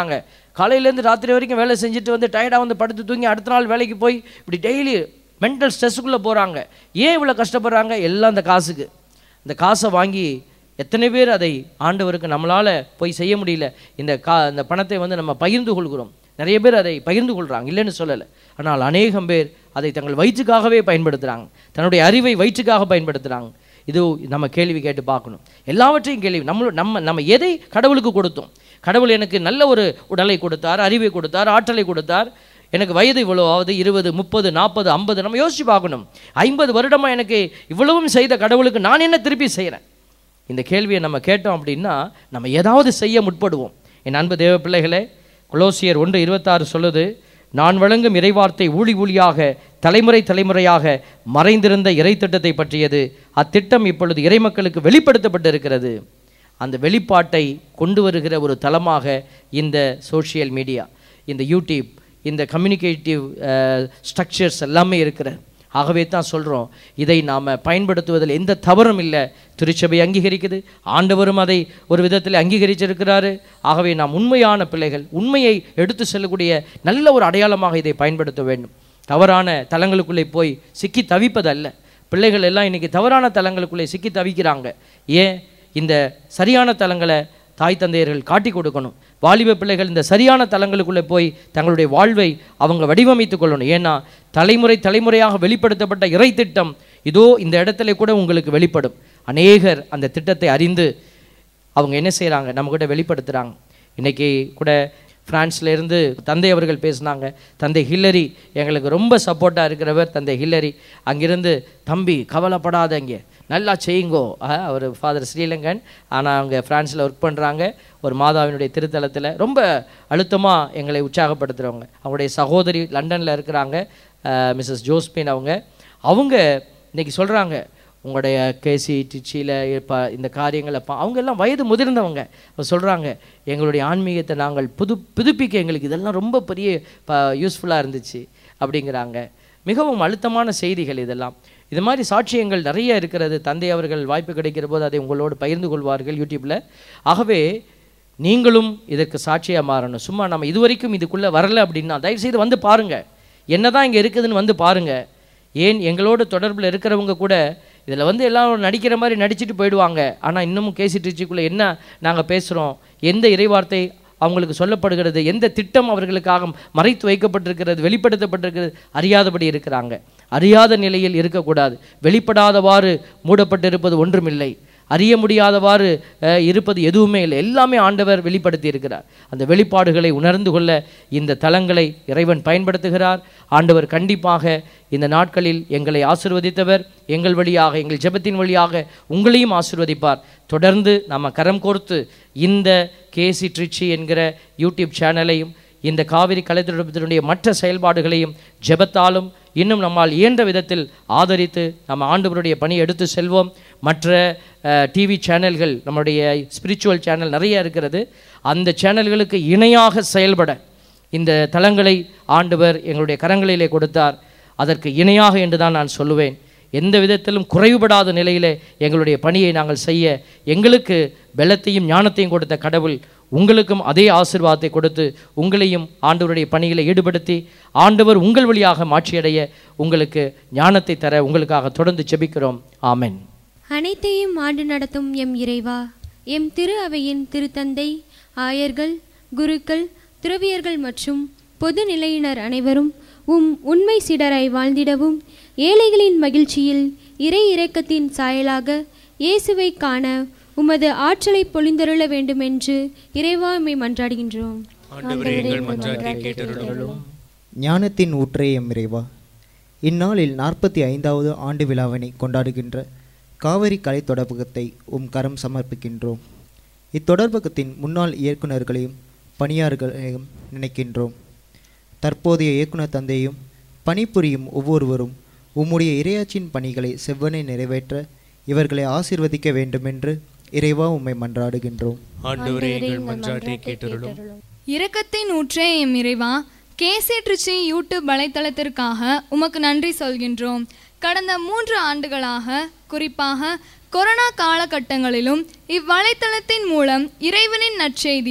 S6: காலையிலேருந்து ராத்திரி வரைக்கும் வேலை செஞ்சுட்டு வந்து டயர்டாக வந்து படுத்து தூங்கி அடுத்த நாள் வேலைக்கு போய் இப்படி டெய்லி மென்டல் ஸ்ட்ரெஸ்ஸுக்குள்ளே போகிறாங்க ஏன் இவ்வளோ கஷ்டப்படுறாங்க எல்லாம் அந்த காசுக்கு இந்த காசை வாங்கி எத்தனை பேர் அதை ஆண்டவருக்கு நம்மளால் போய் செய்ய முடியல இந்த கா இந்த பணத்தை வந்து நம்ம பகிர்ந்து கொள்கிறோம் நிறைய பேர் அதை பகிர்ந்து கொள்கிறாங்க இல்லைன்னு சொல்லலை ஆனால் அநேகம் பேர் அதை தங்கள் வயிற்றுக்காகவே பயன்படுத்துகிறாங்க தன்னுடைய அறிவை வயிற்றுக்காக பயன்படுத்துகிறாங்க இது நம்ம கேள்வி கேட்டு பார்க்கணும் எல்லாவற்றையும் கேள்வி நம்ம நம்ம நம்ம எதை கடவுளுக்கு கொடுத்தோம் கடவுள் எனக்கு நல்ல ஒரு உடலை கொடுத்தார் அறிவை கொடுத்தார் ஆற்றலை கொடுத்தார் எனக்கு வயது இவ்வளோ ஆகுது இருபது முப்பது நாற்பது ஐம்பது நம்ம யோசிச்சு பார்க்கணும் ஐம்பது வருடமாக எனக்கு இவ்வளவும் செய்த கடவுளுக்கு நான் என்ன திருப்பி செய்கிறேன் இந்த கேள்வியை நம்ம கேட்டோம் அப்படின்னா நம்ம ஏதாவது செய்ய முற்படுவோம் என் அன்பு தேவ பிள்ளைகளே கொலோசியர் ஒன்று இருபத்தாறு சொல்லுது நான் வழங்கும் இறைவார்த்தை ஊழி ஊழியாக தலைமுறை தலைமுறையாக மறைந்திருந்த இறைத்திட்டத்தை பற்றியது அத்திட்டம் இப்பொழுது இறைமக்களுக்கு வெளிப்படுத்தப்பட்டிருக்கிறது அந்த வெளிப்பாட்டை கொண்டு வருகிற ஒரு தளமாக இந்த சோஷியல் மீடியா இந்த யூடியூப் இந்த கம்யூனிகேட்டிவ் ஸ்ட்ரக்சர்ஸ் எல்லாமே இருக்கிற ஆகவே தான் சொல்கிறோம் இதை நாம் பயன்படுத்துவதில் எந்த தவறும் இல்லை திருச்சபை அங்கீகரிக்குது ஆண்டவரும் அதை ஒரு விதத்தில் அங்கீகரிச்சிருக்கிறாரு ஆகவே நாம் உண்மையான பிள்ளைகள் உண்மையை எடுத்து செல்லக்கூடிய நல்ல ஒரு அடையாளமாக இதை பயன்படுத்த வேண்டும் தவறான தலங்களுக்குள்ளே போய் சிக்கி தவிப்பதல்ல பிள்ளைகள் எல்லாம் இன்றைக்கி தவறான தலங்களுக்குள்ளே சிக்கி தவிக்கிறாங்க ஏன் இந்த சரியான தலங்களை தாய் தந்தையர்கள் காட்டி கொடுக்கணும் வாலிப பிள்ளைகள் இந்த சரியான தலங்களுக்குள்ளே போய் தங்களுடைய வாழ்வை அவங்க வடிவமைத்துக் கொள்ளணும் ஏன்னா தலைமுறை தலைமுறையாக வெளிப்படுத்தப்பட்ட இறை திட்டம் இதோ இந்த இடத்துல கூட உங்களுக்கு வெளிப்படும் அநேகர் அந்த திட்டத்தை அறிந்து அவங்க என்ன செய்கிறாங்க நம்மக்கிட்ட வெளிப்படுத்துகிறாங்க இன்றைக்கி கூட பிரான்ஸ்ல இருந்து தந்தை அவர்கள் பேசினாங்க தந்தை ஹில்லரி எங்களுக்கு ரொம்ப சப்போர்ட்டாக இருக்கிறவர் தந்தை ஹில்லரி அங்கிருந்து தம்பி கவலைப்படாத இங்கே நல்லா செய்யுங்கோ அவர் ஃபாதர் ஸ்ரீலங்கன் ஆனால் அவங்க ஃப்ரான்ஸில் ஒர்க் பண்ணுறாங்க ஒரு மாதாவினுடைய திருத்தலத்தில் ரொம்ப அழுத்தமாக எங்களை உற்சாகப்படுத்துகிறவங்க அவங்களுடைய சகோதரி லண்டனில் இருக்கிறாங்க மிஸ்ஸஸ் ஜோஸ்பின் அவங்க அவங்க இன்னைக்கு சொல்கிறாங்க உங்களுடைய கேசி டிச்சியில் இப்போ இந்த காரியங்களை பா அவங்க எல்லாம் வயது முதிர்ந்தவங்க அவங்க சொல்கிறாங்க எங்களுடைய ஆன்மீகத்தை நாங்கள் புது புதுப்பிக்க எங்களுக்கு இதெல்லாம் ரொம்ப பெரிய ப யூஸ்ஃபுல்லாக இருந்துச்சு அப்படிங்கிறாங்க மிகவும் அழுத்தமான செய்திகள் இதெல்லாம் இது மாதிரி சாட்சியங்கள் நிறைய இருக்கிறது தந்தை அவர்கள் வாய்ப்பு கிடைக்கிற போது அதை உங்களோடு பகிர்ந்து கொள்வார்கள் யூடியூப்பில் ஆகவே நீங்களும் இதற்கு சாட்சியாக மாறணும் சும்மா நம்ம இதுவரைக்கும் இதுக்குள்ளே வரல அப்படின்னா தயவுசெய்து வந்து பாருங்கள் என்ன தான் இங்கே இருக்குதுன்னு வந்து பாருங்கள் ஏன் எங்களோட தொடர்பில் இருக்கிறவங்க கூட இதில் வந்து எல்லாம் நடிக்கிற மாதிரி நடிச்சுட்டு போயிடுவாங்க ஆனால் இன்னமும் கேசி ட்ரிச்சிக்குள்ளே என்ன நாங்கள் பேசுகிறோம் எந்த இறைவார்த்தை அவங்களுக்கு சொல்லப்படுகிறது எந்த திட்டம் அவர்களுக்காக மறைத்து வைக்கப்பட்டிருக்கிறது வெளிப்படுத்தப்பட்டிருக்கிறது அறியாதபடி இருக்கிறாங்க அறியாத நிலையில் இருக்கக்கூடாது வெளிப்படாதவாறு மூடப்பட்டிருப்பது ஒன்றுமில்லை அறிய முடியாதவாறு அஹ், இருப்பது எதுவுமே இல்லை எல்லாமே ஆண்டவர் வெளிப்படுத்தி இருக்கிறார் அந்த வெளிப்பாடுகளை உணர்ந்து கொள்ள இந்த தலங்களை இறைவன் பயன்படுத்துகிறார் ஆண்டவர் கண்டிப்பாக இந்த நாட்களில் எங்களை ஆசிர்வதித்தவர் எங்கள் வழியாக எங்கள் ஜெபத்தின் வழியாக உங்களையும் ஆசிர்வதிப்பார் தொடர்ந்து நம்ம கரம் கோர்த்து இந்த கேசி ட்ரிச்சி என்கிற யூடியூப் சேனலையும் இந்த காவிரி கலைத்தொடர்பத்தினுடைய மற்ற செயல்பாடுகளையும் ஜெபத்தாலும் இன்னும் நம்மால் இயன்ற விதத்தில் ஆதரித்து நம்ம ஆண்டவருடைய பணியை எடுத்து செல்வோம் மற்ற டிவி சேனல்கள் நம்முடைய ஸ்பிரிச்சுவல் சேனல் நிறைய இருக்கிறது அந்த சேனல்களுக்கு இணையாக செயல்பட இந்த தலங்களை ஆண்டவர் எங்களுடைய கரங்களிலே கொடுத்தார் அதற்கு இணையாக என்று தான் நான் சொல்லுவேன் எந்த விதத்திலும் குறைவுபடாத நிலையிலே எங்களுடைய பணியை நாங்கள் செய்ய எங்களுக்கு பலத்தையும் ஞானத்தையும் கொடுத்த கடவுள் உங்களுக்கும் அதே ஆசீர்வாதத்தை கொடுத்து உங்களையும் ஆண்டவருடைய பணிகளை ஈடுபடுத்தி ஆண்டவர் உங்கள் வழியாக மாற்றியடைய உங்களுக்கு ஞானத்தை தர உங்களுக்காக தொடர்ந்து ஜெபிக்கிறோம் ஆமென்
S13: அனைத்தையும் ஆண்டு நடத்தும் எம் இறைவா எம் திரு அவையின் திருத்தந்தை ஆயர்கள் குருக்கள் துறவியர்கள் மற்றும் பொது நிலையினர் அனைவரும் உம் உண்மை சிடராய் வாழ்ந்திடவும் ஏழைகளின் மகிழ்ச்சியில் இறை இரக்கத்தின் சாயலாக இயேசுவை காண உமது ஆற்றலை பொழிந்தருள வேண்டுமென்று இறைவா உம்மை மன்றாடுகின்றோம்
S8: ஆண்டவரே எங்கள் மன்றாட்டை கேட்டருளும்
S14: ஞானத்தின் ஊற்றே எம் இறைவா இந்நாளில் நாற்பத்தி ஐந்தாவது ஆண்டு விழாவினை கொண்டாடுகின்ற காவிரி கலை தொடர்பகத்தை உம் கரம் சமர்ப்பிக்கின்றோம் இத்தொடர்பகத்தின் முன்னாள் இயக்குநர்களையும் பணியாளர்களையும் நினைக்கின்றோம் தற்போதைய இயக்குனர் தந்தையும் பணிபுரியும் ஒவ்வொருவரும் உம்முடைய இரையாட்சியின் பணிகளை செவ்வனை நிறைவேற்ற இவர்களை ஆசீர்வதிக்க வேண்டுமென்று இறைவா உம்மை மன்றாடுகின்றோம்
S8: ஆண்டவரே எங்கள் மன்றாட்டை கேட்டருளும்
S15: இரக்கத்தின் ஊற்றே எம் இறைவா கேசி ட்ரிச்சி யூடியூப் வலைத்தளத்திற்காக உமக்கு நன்றி சொல்கின்றோம் கடந்த மூன்று ஆண்டுகளாக குறிப்பாக கொரோனா காலகட்டங்களிலும் இவ்வலைத்தளத்தின் மூலம் இறைவனின் நற்செய்தியை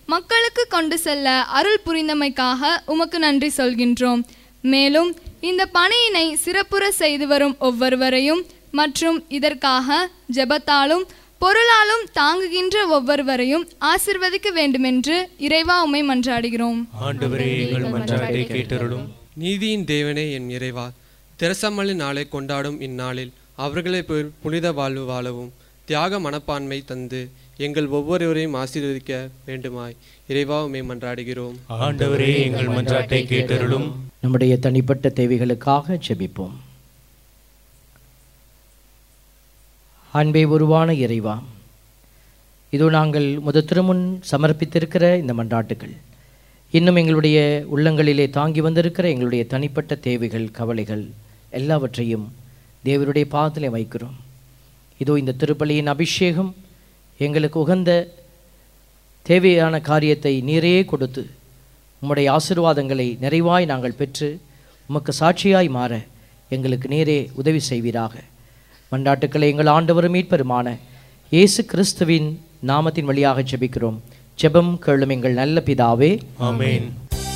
S15: மக்களுக்கு கொண்டு செல்ல அருள் புரிந்தமைக்காக உமக்கு நன்றி சொல்கின்றோம் மேலும் இந்த பணியினை சிறப்புற செய்து வரும் ஒவ்வொருவரையும் மற்றும் இதற்காக ஜெபத்தாலும் பொருளாலும் தாங்குகின்ற ஒவ்வொருவரையும் ஆசிர்வதிக்க வேண்டுமென்று இறைவா உம்மை மன்றாடுகிறோம்
S8: ஆண்டவரே எங்கள் மன்றாட்டை கேட்டருளும்
S16: நீதியின் தேவனே என் இறைவா திரசம்மலின் நாளை கொண்டாடும் இந்நாளில் அவர்களை போல் புனித வாழ்வு வாழவும் தியாக மனப்பான்மை தந்து எங்கள் ஒவ்வொருவரையும் ஆசீர்வதிக்க வேண்டுமாய் இறைவா உம்மை மன்றாடுகிறோம்
S8: ஆண்டவரே எங்கள் மன்றாட்டை கேட்டருளும்
S6: நம்முடைய தனிப்பட்ட தேவைகளுக்காக ஜெபிப்போம் அன்பே உருவான இறைவா இதோ நாங்கள் முத திருமுன் சமர்ப்பித்திருக்கிற இந்த மன்றாட்டுகள் இன்னும் எங்களுடைய உள்ளங்களிலே தாங்கி வந்திருக்கிற எங்களுடைய தனிப்பட்ட தேவைகள் கவலைகள் எல்லாவற்றையும் தேவருடைய பாதத்திலே வைக்கிறோம் இதோ இந்த திருப்பலியின் அபிஷேகம் எங்களுக்கு உகந்த தேவையான காரியத்தை நீரே கொடுத்து உம்முடைய ஆசிர்வாதங்களை நிறைவாய் நாங்கள் பெற்று உமக்கு சாட்சியாய் மாற எங்களுக்கு நீரே உதவி செய்வீராக மன்றாட்டுக்களை எங்கள் ஆண்டவரும் மீட்பெருமான இயேசு கிறிஸ்துவின் நாமத்தின் வழியாக ஜெபிக்கிறோம் ஜெபம் கேளும் எங்கள் நல்ல பிதாவே
S8: ஆமென்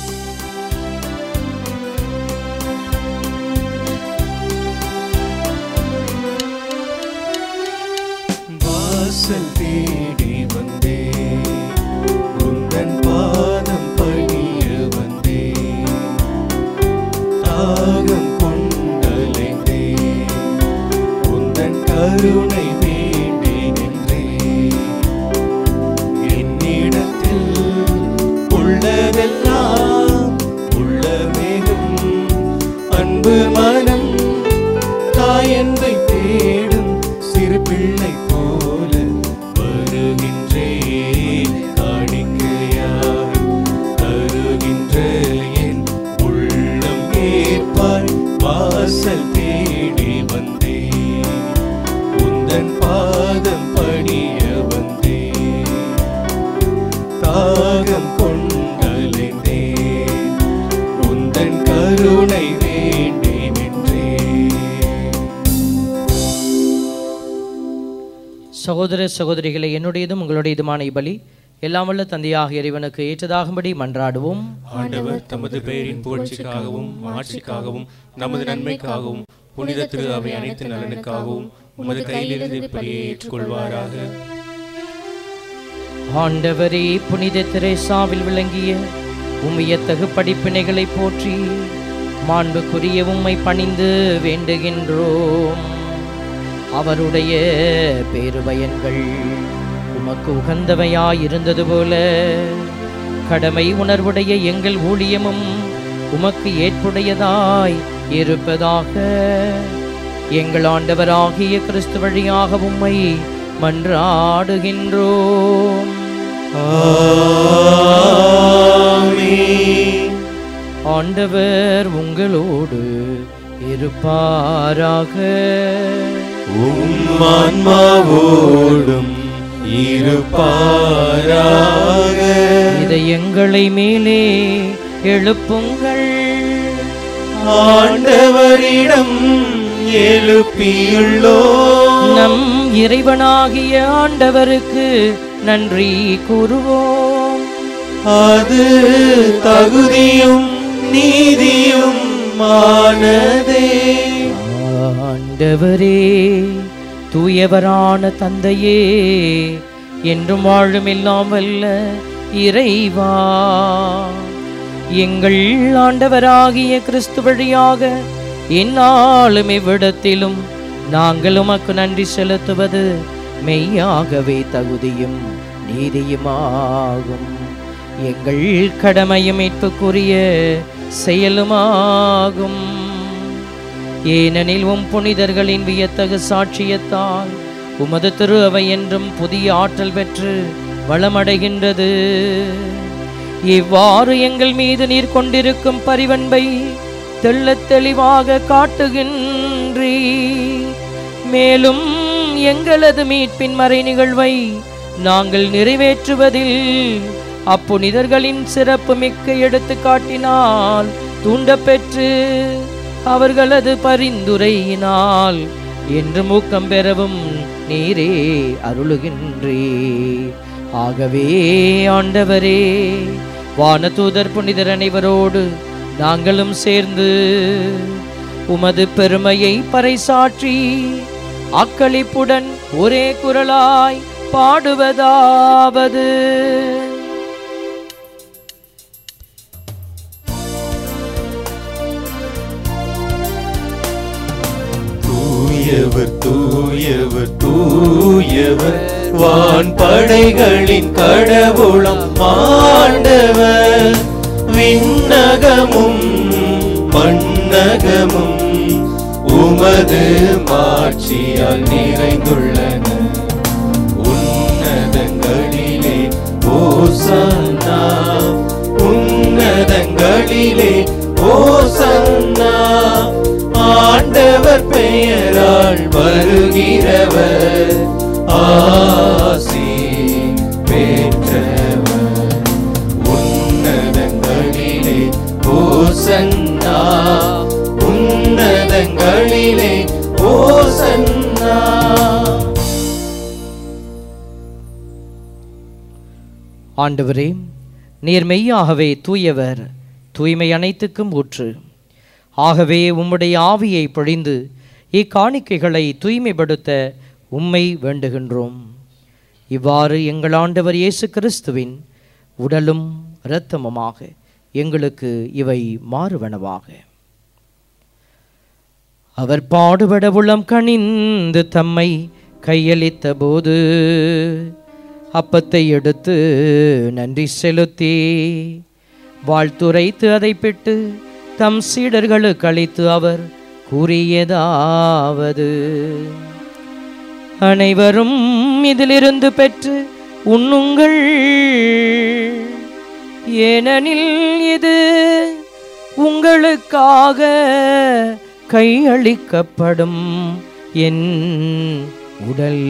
S4: வாசல் தேடி வந்தே உந்தன் பாதம் பணிய வந்தே தாகம் கொண்டலைந்தே உந்தன் கருணை வேண்டி நின்றே என்னிடத்தில் உள்ளதெல்லாம் உள்ளமேகும் அன்பு மனம் தாயன்பை தேடும் சிறு பிள்ளை போல வருகின்றேன் காணிக்கையாய் தருகின்ற என் உள்ளம் ஏற்பாய் வாசல் தேடி வந்தேன் உந்தன் பாதம் பணிய வந்தேன் தாகம் கொண்டலைந்தேன் உந்தன் கருணை வேண்டி நின்றேன்
S6: சகோதர சகோதரிகளை என்னுடையதும் உங்களுடையதுமான இப்பலி எல்லாம் வல்ல தந்தையாக இறைவனுக்கு ஏற்றதாகும்படி மன்றாடுவோம்
S8: ஆண்டவர் தமது பெயரின் புகழ்ச்சிக்காகவும் ஆட்சிக்காகவும் நமது நன்மைக்காகவும் புனித திரு அவை அனைத்து நலனுக்காகவும் உமது கையிலிருந்து இப்படியே ஏற்றுக்கொள்வாராக
S6: ஆண்டவரே புனித திரேசாவில் விளங்கிய உம்மியத்தகு படிப்பினைகளை போற்றி மாண்புக்குரிய உம்மை பணிந்து வேண்டுகின்றோம் அவருடைய பேருபயன்கள் உமக்கு உகந்தவையாயிருந்தது போல கடமை உணர்வுடைய எங்கள் ஊழியமும் உமக்கு ஏற்புடையதாய் இருப்பதாக எங்கள் ஆண்டவராகிய கிறிஸ்து வழியாக உம்மை மன்றாடுகின்றோம் ஆண்டவர் உங்களோடு இருப்பாராக
S4: ஆன்மாவோடும் இருப்பாராக
S6: இதை எங்களை மேலே எழுப்புங்கள்
S4: ஆண்டவரிடம் எழுப்பியுள்ளோ
S6: நம் இறைவனாகிய ஆண்டவருக்கு நன்றி கூறுவோம்
S4: அது தகுதியும் நீதியும் மானதே
S6: ஆண்டவரே தூயவரான தந்தையே என்றும் வாழும் எல்லாம் வல்ல இறைவா எங்கள் ஆண்டவராகிய கிறிஸ்து வழியாக எந்நாளும் இவ்விடத்திலும் நாங்கள் உமக்கு நன்றி செலுத்துவது மெய்யாகவே தகுதியும் நீதியுமாகும் எங்கள் கடமையும் மீட்புக்குரிய செயலுமாகும் ஏனெனில் உம் புனிதர்களின் வியத்தகு சாட்சியத்தால் உமது திரு அவை என்றும் புதிய ஆற்றல் பெற்று வளமடைகின்றது இவ்வாறு எங்கள் மீது நீர் கொண்டிருக்கும் பரிவன்பை தெள்ளத் தெளிவாக காட்டுகின்றீ மேலும் எங்களது மீட்பின் மறை நிகழ்வை நாங்கள் நிறைவேற்றுவதில் அப்புனிதர்களின் சிறப்பு மிக்க எடுத்துக்காட்டினால் தூண்டப்பெற்று அவர்களது பரிந்துரையினால் என்று ஊக்கம் பெறவும் நீரே அருளுகின்றே ஆகவே ஆண்டவரே வானதூதர் புனிதர் அனைவரோடு நாங்களும் சேர்ந்து உமது பெருமையை பறைசாற்றி அக்களிப்புடன் ஒரே குரலாய் பாடுவதாவது
S4: தூயவர் தூயவர் தூயவர் வான் படைகளின் கடவுளம் ஆண்டவர் விண்ணகமும் மண்ணகமும் உமது மாட்சியால் நிறைந்துள்ளன உன்னதங்களிலே ஓசன்னா உன்னதங்களிலே ஓசன்னா ஆண்டவர் பெயரால் வருகிறவர் ஆசி பெற்றவர் உன்னதங்களிலே ஓசன்னா உன்னதங்களிலே ஓசன்னா
S6: ஆண்டவரே நீர் மெய்யாகவே தூயவர் தூய்மை அனைத்துக்கும் ஊற்று ஆகவே உம்முடைய ஆவியை பொழிந்து இக்காணிக்கைகளை தூய்மைப்படுத்த உம்மை வேண்டுகின்றோம் இவ்வாறு எங்கள் ஆண்டவர் இயேசு கிறிஸ்துவின் உடலும் இரத்தமுமாக எங்களுக்கு இவை மாறுவனவாக அவர் பாடுபட உளம் கனிந்து தம்மை கையளித்த போது அப்பத்தை எடுத்து நன்றி செலுத்தி வாழ்த்துரைத்து அதை பெற்று தம் சீடர்களுக்கு அளித்து அவர் கூறியதாவது அனைவரும் இதிலிருந்து பெற்று உண்ணுங்கள் ஏனெனில் இது உங்களுக்காக கையளிக்கப்படும் என் உடல்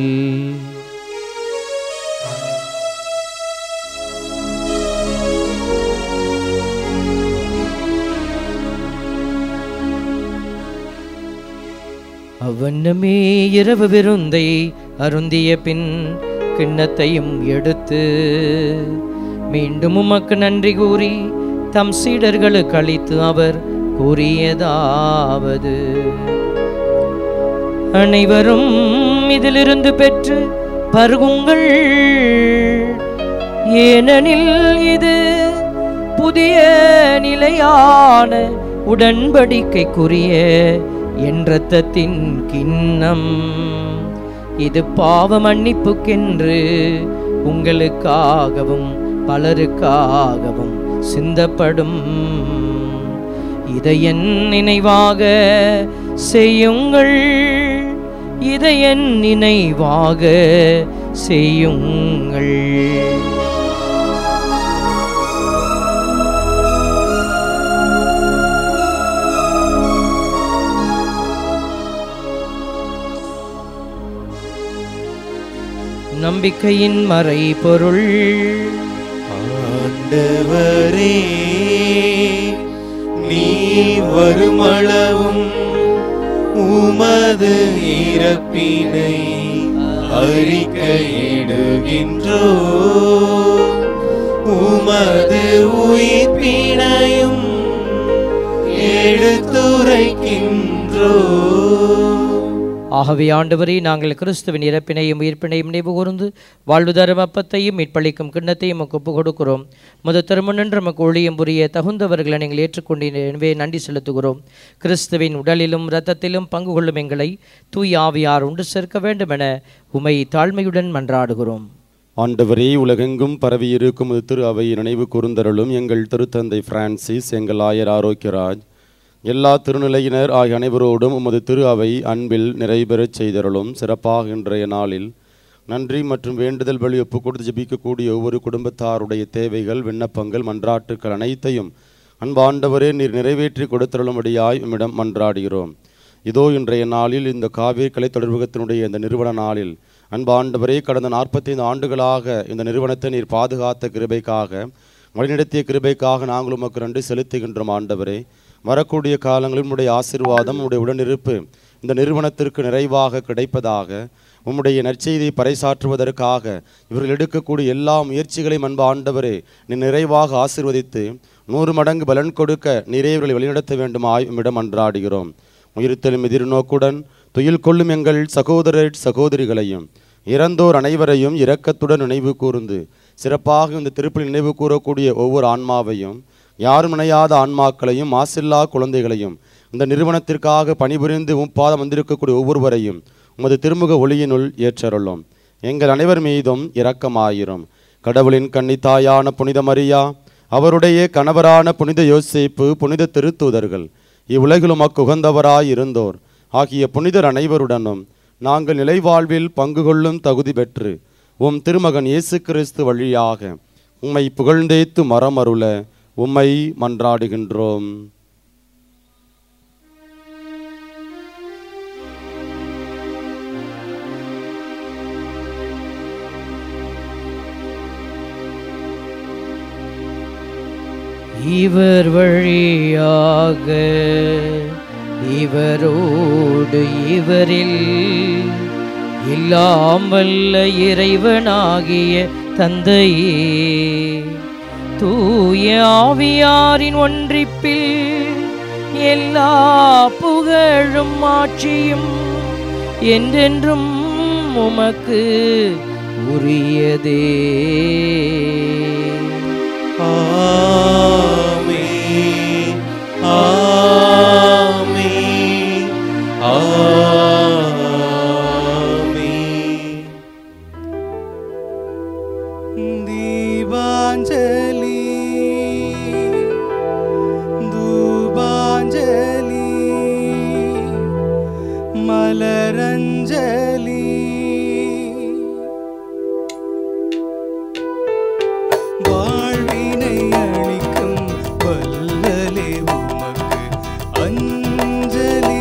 S6: அவனமே இரவு விருந்தை அருந்திய பின் கிண்ணத்தையும் எடுத்து மீண்டும் உமக்கு நன்றி கூறி தம் சீடர்களுக்கு அளித்து அவர் கூறியதாவது அனைவரும் இதிலிருந்து பெற்று பருகுங்கள் ஏனெனில் இது புதிய நிலையான உடன்படிக்கைக்குரிய என் இரத்தத்தின் கிண்ணம் இது பாவ மன்னிப்புக்கென்று உங்களுக்காகவும் பலருக்காகவும் சிந்தப்படும் இதை என் நினைவாக செய்யுங்கள் இதை என் நினைவாக செய்யுங்கள் நம்பிக்கையின் மறைபொருள்
S4: ஆண்டவரே நீ வருமளவும் உமது இறப்பினை அறிக்கையிடுகின்றோ உமது உயிர்ப்பினையும் எடுத்துரைக்கின்றோ
S6: ஆகவே ஆண்டவரே நாங்கள் கிறிஸ்துவின் இறப்பினையும் உயிர்ப்பினையும் நினைவு கூர்ந்து வாழ்வு தரும் அப்பத்தையும் மீட்பளிக்கும் கிண்ணத்தையும் உமக்கு ஒப்புக் கொடுக்கிறோம் முத திருமணன்று நமக்கு ஒளியம் புரிய தகுந்தவர்களை நீங்கள் ஏற்றுக்கொண்டீர்கள் எனவே நன்றி செலுத்துகிறோம் கிறிஸ்துவின் உடலிலும் இரத்தத்திலும் பங்கு கொள்ளும் எங்களை தூய் ஆவியார் உண்டு சேர்க்க வேண்டுமென உமை தாழ்மையுடன் மன்றாடுகிறோம்
S12: ஆண்டவரே உலகெங்கும் பரவியிருக்கும் இது திரு அவை நினைவு கூர்ந்தருளும் எங்கள் திருத்தந்தை பிரான்சிஸ் எங்கள் ஆயர் ஆரோக்கியராஜ் எல்லா திருநிலையினர் ஆகிய அனைவரோடும் உமது திரு அவை அன்பில் நிறைபெறச் செய்தருளும் சிறப்பாக இன்றைய நாளில் நன்றி மற்றும் வேண்டுதல் பலி ஒப்புக் கொடுத்து ஜெபிக்கக்கூடிய ஒவ்வொரு குடும்பத்தாருடைய தேவைகள் விண்ணப்பங்கள் மன்றாட்டுக்கள் அனைத்தையும் அன்பாண்டவரே நீர் நிறைவேற்றி கொடுத்தருளும்படியாய் உம்மிடம் மன்றாடுகிறோம் இதோ இன்றைய நாளில் இந்த காவிரி கலை தொடர்பகத்தினுடைய இந்த நிறுவன நாளில் அன்பாண்டவரே கடந்த நாற்பத்தைந்து ஆண்டுகளாக இந்த நிறுவனத்தை நீர் பாதுகாத்த கிருபைக்காக வழிநடத்திய கிருபைக்காக நாங்கள் உமக்கு நன்றி செலுத்துகின்றோம் ஆண்டவரே வரக்கூடிய காலங்களில் உடைய ஆசீர்வாதம் உடைய உடனிருப்பு இந்த நிறுவனத்திற்கு நிறைவாக கிடைப்பதாக உம்முடைய நற்செய்தியை பறைசாற்றுவதற்காக இவர்கள் எடுக்கக்கூடிய எல்லா முயற்சிகளையும் அன்பு ஆண்டவரே நீ நிறைவாக ஆசீர்வதித்து நூறு மடங்கு பலன் கொடுக்க நிறையவர்களை வழிநடத்த வேண்டுமாய் உம்மிடம் அன்றாடுகிறோம் உயிர்த்தெழும் எதிர்நோக்குடன் துயில் கொள்ளும் எங்கள் சகோதரர் சகோதரிகளையும் இறந்தோர் அனைவரையும் இரக்கத்துடன் நினைவு கூர்ந்து சிறப்பாக இந்த திருப்பில் நினைவு கூறக்கூடிய ஒவ்வொரு ஆன்மாவையும் யாரும் நினையாத ஆன்மாக்களையும் மாசில்லா குழந்தைகளையும் இந்த நிறுவனத்திற்காக பணிபுரிந்து உம்பாதம் வந்திருக்கக்கூடிய ஒவ்வொருவரையும் உமது திருமுக ஒளியினுள் ஏற்றருளும் எங்கள் அனைவர் மீதும் இரக்கமாயிரும் கடவுளின் கன்னித்தாயான புனித மரியா அவருடைய கணவரான புனித யோசேப்பு புனித திருத்தூதர்கள் இவ்வுலகில் உமக்கு உகந்தவராய் இருந்தோர் ஆகிய புனிதர் அனைவருடனும் நாங்கள் நிலைவாழ்வில் பங்கு கொள்ளும் தகுதி பெற்று உம் திருமகன் இயேசு கிறிஸ்து வழியாக உம்மை புகழ்ந்தேத்து மரமருள உம்மை மன்றாடுகின்றோம்
S6: இவர் வழியாக இவரோடு இவரில் எல்லாம் வல்ல இறைவனாகிய தந்தையே தூய ஆவியாரின் ஒன்றிப்பில் எல்லா புகழும் ஆட்சியும் என்றென்றும் உமக்கு உரியதே
S4: ஆமென் ஆமென் ஆமென்
S17: தீபாஞ்சலி தூபாஞ்சலி மலரஞ்சலி வாழ்வினை அளிக்கும் வல்லலே உமக்கு அஞ்சலி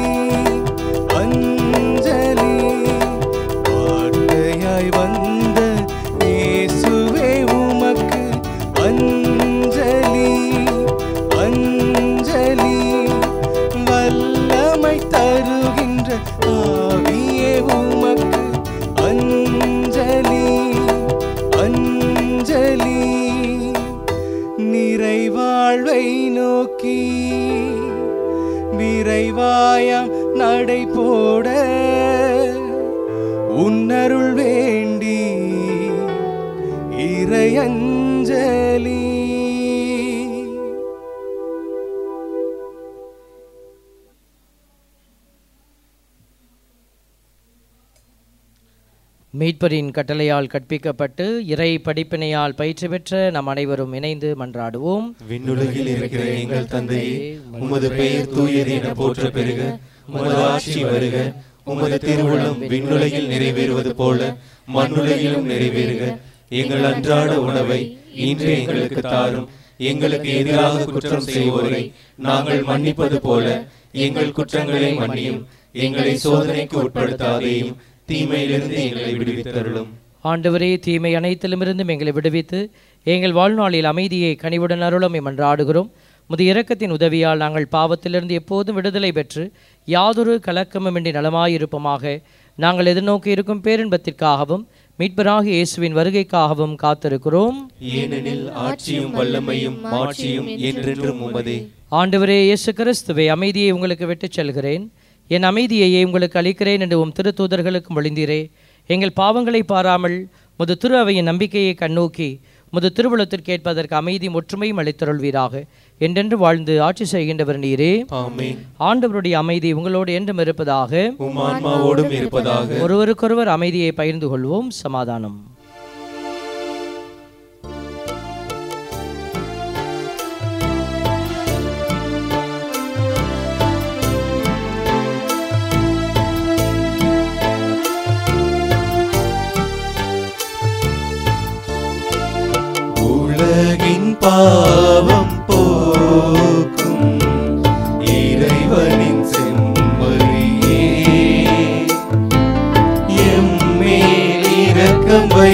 S17: அஞ்சலி வார்த்தையாய் வந்த இயேசுவே உமக்கு அஞ்சலி அஞ்சலி வல்லமை தருகின்ற ஆவியே உமக்கு அஞ்சலி அஞ்சலி நிறைவாழ்வை நோக்கி விரைவாயாம் நடை போட உன்னருள் வேண்டி இறையஞ்சலி
S6: மீட்பரின் கட்டளையால் கற்பிக்கப்பட்டு இறை படிப்பினையால் பயிற்சி பெற்ற நம் அனைவரும் இணைந்து மன்றாடுவோம்
S4: விண்ணுலகில் இருக்கிற எங்கள் தந்தையே உமது பெயர் தூயது என போற்ற பெருக உமது ஆட்சி வருக உமது திருவுளம் விண்ணுலகில் நிறைவேறுவது போல மண்ணுலகிலும் நிறைவேறுக எங்கள் அன்றாட உணவை இன்று எங்களுக்கு தாரும் எங்களுக்கு எதிராக குற்றம் செய்வோரை நாங்கள் மன்னிப்பது போல எங்கள் குற்றங்களை மன்னியும் எங்களை சோதனைக்கு உட்படுத்தாதேயும் தீமையிலிருந்து எங்களை விடுவித்தருளும்
S6: ஆண்டவரே தீமை அனைத்திலுமிருந்தும் எங்களை விடுவித்து எங்கள் வாழ்நாளில் அமைதியை கனிவுடன் அருளும் மன்றாடுகிறோம் முது இரக்கத்தின் உதவியால் நாங்கள் பாவத்திலிருந்து எப்போதும் விடுதலை பெற்று யாதொரு கலக்கமுமின்றி நலமாயிருப்போமாக நாங்கள் எதிர்நோக்கி இருக்கும் பேரின்பத்திற்காகவும் மீட்பராகிய இயேசுவின் வருகைக்காகவும் காத்திருக்கிறோம்
S4: ஏனெனில் ஆட்சியும் வல்லமையும் மாட்சியும் என்றென்றும் உமதே
S6: ஆண்டவரே இயேசு கிறிஸ்துவை அமைதியை உங்களுக்கு விட்டுச் செல்கிறேன் என் அமைதியையே உங்களுக்கு அளிக்கிறேன் என்று உம் திருத்தூதர்களுக்கு மொழிந்தீரே எங்கள் பாவங்களை பாராமல் முது திரு அவையின் நம்பிக்கையை கண்ணோக்கி முது திருவுளத்திற்கு ஏற்பதற்கு அமைதியும் ஒற்றுமையும் அளித்தருள்வீராக என்றென்று வாழ்ந்து ஆட்சி செய்கின்றவர் நீரே
S4: ஆமென்.
S6: ஆண்டவருடைய அமைதி உங்களோடு என்றும் இருப்பதாக
S4: உம் ஆன்மாவோடும் இருப்பதாக.
S6: ஒருவருக்கொருவர் அமைதியை பகிர்ந்து கொள்வோம் சமாதானம்
S4: உலகின் பாவம் போக்கும் இறைவனின் செம்மறியே எம்மேல் இரக்கம் வை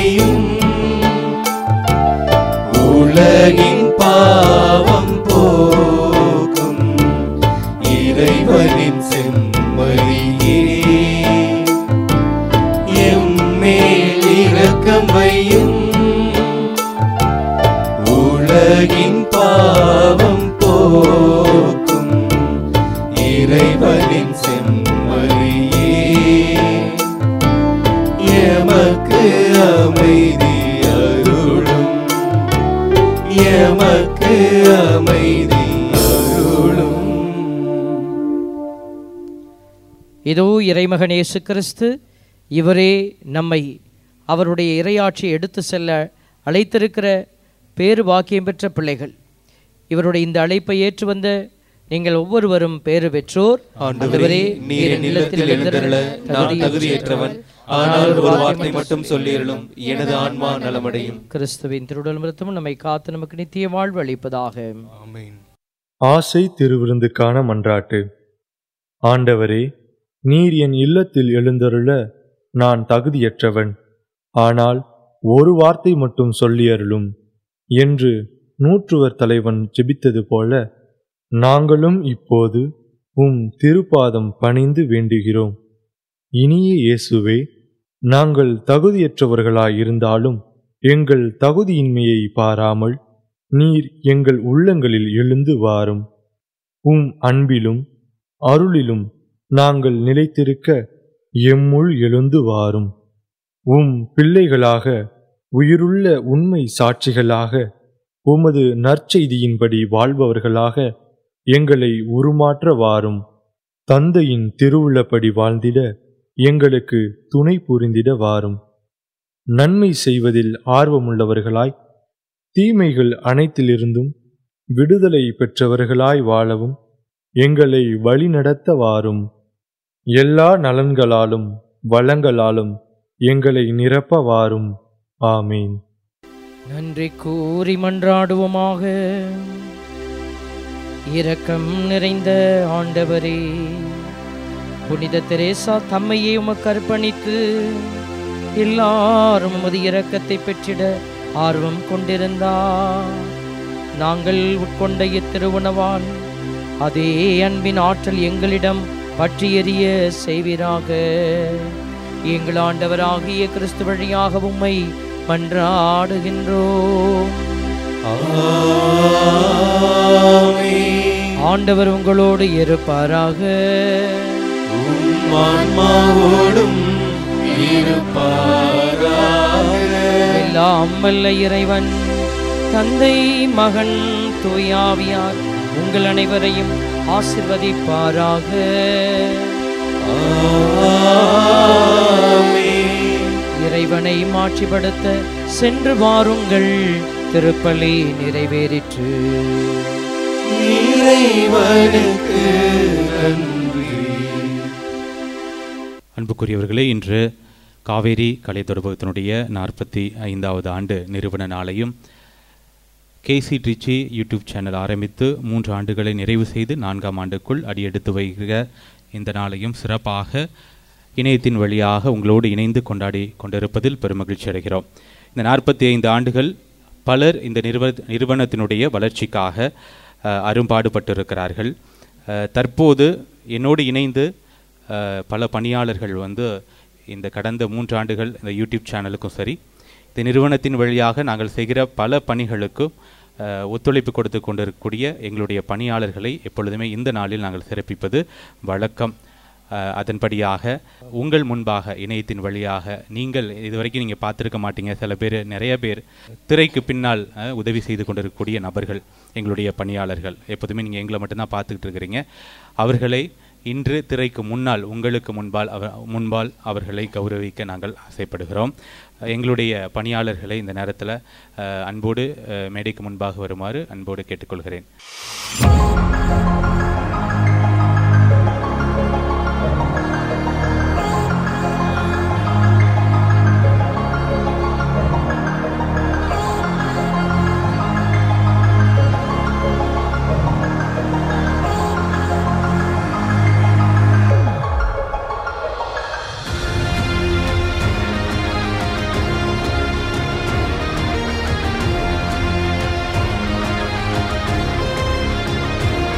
S6: இதோ இறைமகன் இயேசு கிறிஸ்து இவரே நம்மை அவருடைய இறையாட்சியை எடுத்து செல்ல அழைத்திருக்கிற பேறு பாக்கியம் பெற்ற பிள்ளைகள் இவருடைய இந்த அழைப்பை ஏற்று வந்த நீங்கள் ஒவ்வொருவரும் பேறு பெற்றோர்
S4: ஆண்டவரே நீர் என் இல்லத்தில் எழுந்தருள நான் தகுதியற்றவன் ஆனால் ஒரு வார்த்தை மட்டும் சொல்லியருளும் எனது ஆன்மா நலமடையும்
S6: கிறிஸ்துவின் திருடல் மிருத்தமும் நம்மை காத்து நமக்கு நித்திய வாழ்வு அளிப்பதாக
S18: ஆசை திருவிருந்துக்கான மன்றாட்டு ஆண்டவரே நீர் என் இல்லத்தில் எழுந்தருள நான் தகுதியற்றவன் ஆனால் ஒரு வார்த்தை மட்டும் சொல்லியருளும் என்று நூற்றுவர் தலைவன் ஜெபித்தது போல நாங்களும் இப்போது உம் திருப்பாதம் பணிந்து வேண்டுகிறோம் இனிய இயேசுவே நாங்கள் தகுதியற்றவர்களாயிருந்தாலும் எங்கள் தகுதியின்மையை பாராமல் நீர் எங்கள் உள்ளங்களில் எழுந்து வாரும் உம் அன்பிலும் அருளிலும் நாங்கள் நிலைத்திருக்க எம்முள் எழுந்து வாரும் உம் பிள்ளைகளாக உயிருள்ள உண்மை சாட்சிகளாக உமது நற்செய்தியின்படி வாழ்பவர்களாக எங்களை உருமாற்ற வாரும் தந்தையின் திருவுள்ளப்படி வாழ்ந்திட எங்களுக்கு துணை புரிந்திட வாரும் நன்மை செய்வதில் ஆர்வமுள்ளவர்களாய் தீமைகள் அனைத்திலிருந்தும் விடுதலை பெற்றவர்களாய் வாழவும் எங்களை வழிநடத்த வாரும் எல்லா நலன்களாலும் வளங்களாலும் எங்களை நிரப்ப வாரும் ஆமீன்
S6: நன்றி கூறி மன்றாடுவோமாக இரக்கம் நிறைந்த ஆண்டவரே புனித தெரேசா தம்மையே உமக்கு அர்ப்பணித்து எல்லாரும் உமது இரக்கத்தை பெற்றிட ஆர்வம் கொண்டிருந்தார் நாங்கள் உட்கொண்ட இத்திருவுணவால் அதே அன்பின் ஆற்றல் எங்களிடம் பற்றி எறிய செய்வீராக எங்கள் ஆண்டவராகிய கிறிஸ்து வழியாக உம்மை மன்றாடுகின்றோம் ஆண்டவர் உங்களோடு இருப்பாராக
S4: ஆன்மாவோடும் இருப்பாராக
S6: எல்லாம் வல்ல இறைவன் தந்தை மகன் தூயாவியார் உங்கள் அனைவரையும் ஆசிர்வதிப்பாராக இறைவனை மாட்சிப்படுத்த சென்று வாருங்கள் திருப்பலி நிறைவேறிற்று
S4: இறைவனுக்கு நன்றி
S7: அன்புக்குரியவர்களே இன்று காவேரி கலை தொடர்பகத்தினுடைய நாற்பத்தி ஐந்தாவது ஆண்டு நிறுவன நாளையும் கேசி ட்ரிச்சி யூடியூப் சேனல் ஆரம்பித்து மூன்று ஆண்டுகளை நிறைவு செய்து நான்காம் ஆண்டுக்குள் அடியெடுத்து வைக்கிற இந்த நாளையும் சிறப்பாக இணையத்தின் வழியாக உங்களோடு இணைந்து கொண்டாடி கொண்டிருப்பதில் பெருமகிழ்ச்சி அடைகிறோம் இந்த நாற்பத்தி ஐந்து ஆண்டுகள் பலர் இந்த நிறுவ நிறுவனத்தினுடைய வளர்ச்சிக்காக அஹ், அரும்பாடுபட்டிருக்கிறார்கள் அஹ், தற்போது என்னோடு இணைந்து அஹ், பல பணியாளர்கள் வந்து இந்த கடந்த மூன்று ஆண்டுகள் இந்த யூடியூப் சேனலுக்கும் சரி இந்த நிறுவனத்தின் வழியாக நாங்கள் செய்கிற பல பணிகளுக்கும் அஹ், ஒத்துழைப்பு கொடுத்து கொண்டிருக்கக்கூடிய எங்களுடைய பணியாளர்களை எப்பொழுதுமே இந்த நாளில் நாங்கள் சிறப்பிப்பது வழக்கம் அஹ், அதன்படியாக உங்கள் முன்பாக இணையத்தின் வழியாக நீங்கள் இதுவரைக்கும் நீங்கள் பார்த்துருக்க மாட்டீங்க சில பேர் நிறைய பேர் திரைக்கு பின்னால் அஹ், உதவி செய்து கொண்டிருக்கக்கூடிய நபர்கள் எங்களுடைய பணியாளர்கள் எப்போதுமே நீங்கள் எங்களை மட்டும்தான் பார்த்துக்கிட்டு இருக்கிறீங்க அவர்களை இன்று திரைக்கு முன்னால் உங்களுக்கு முன்பால் அவ முன்பால் அவர்களை கௌரவிக்க நாங்கள் ஆசைப்படுகிறோம் எங்களுடைய பணியாளர்களை இந்த நேரத்தில் அஹ், அன்போடு அஹ், மேடைக்கு முன்பாக வருமாறு அன்போடு கேட்டுக்கொள்கிறேன்
S4: ஆ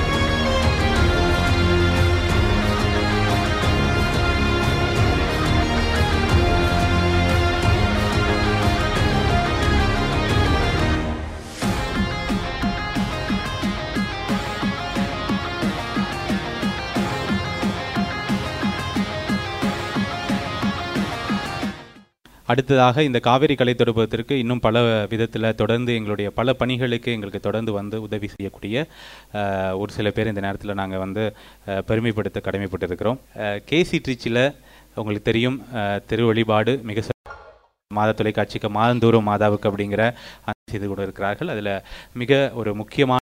S7: அடுத்ததாக இந்த காவேரி கலை தொடர்பகத்திற்கு இன்னும் பல விதத்தில் தொடர்ந்து எங்களுடைய பல பணிகளுக்கு எங்களுக்கு தொடர்ந்து வந்து உதவி செய்யக்கூடிய அஹ், ஒரு சில பேர் இந்த நேரத்தில் நாங்கள் வந்து அஹ், பெருமைப்படுத்த கடமைப்பட்டிருக்கிறோம் கேசி ட்ரிச்சில் உங்களுக்கு தெரியும் அஹ், திரு வழிபாடு மிக சிறப்பு. மாத தொலைக்காட்சிக்கு மாதந்தோறும் மாதாவுக்கு அப்படிங்கிற அந்த செய்து கொண்டு இருக்கிறார்கள் அதில் மிக ஒரு முக்கியமான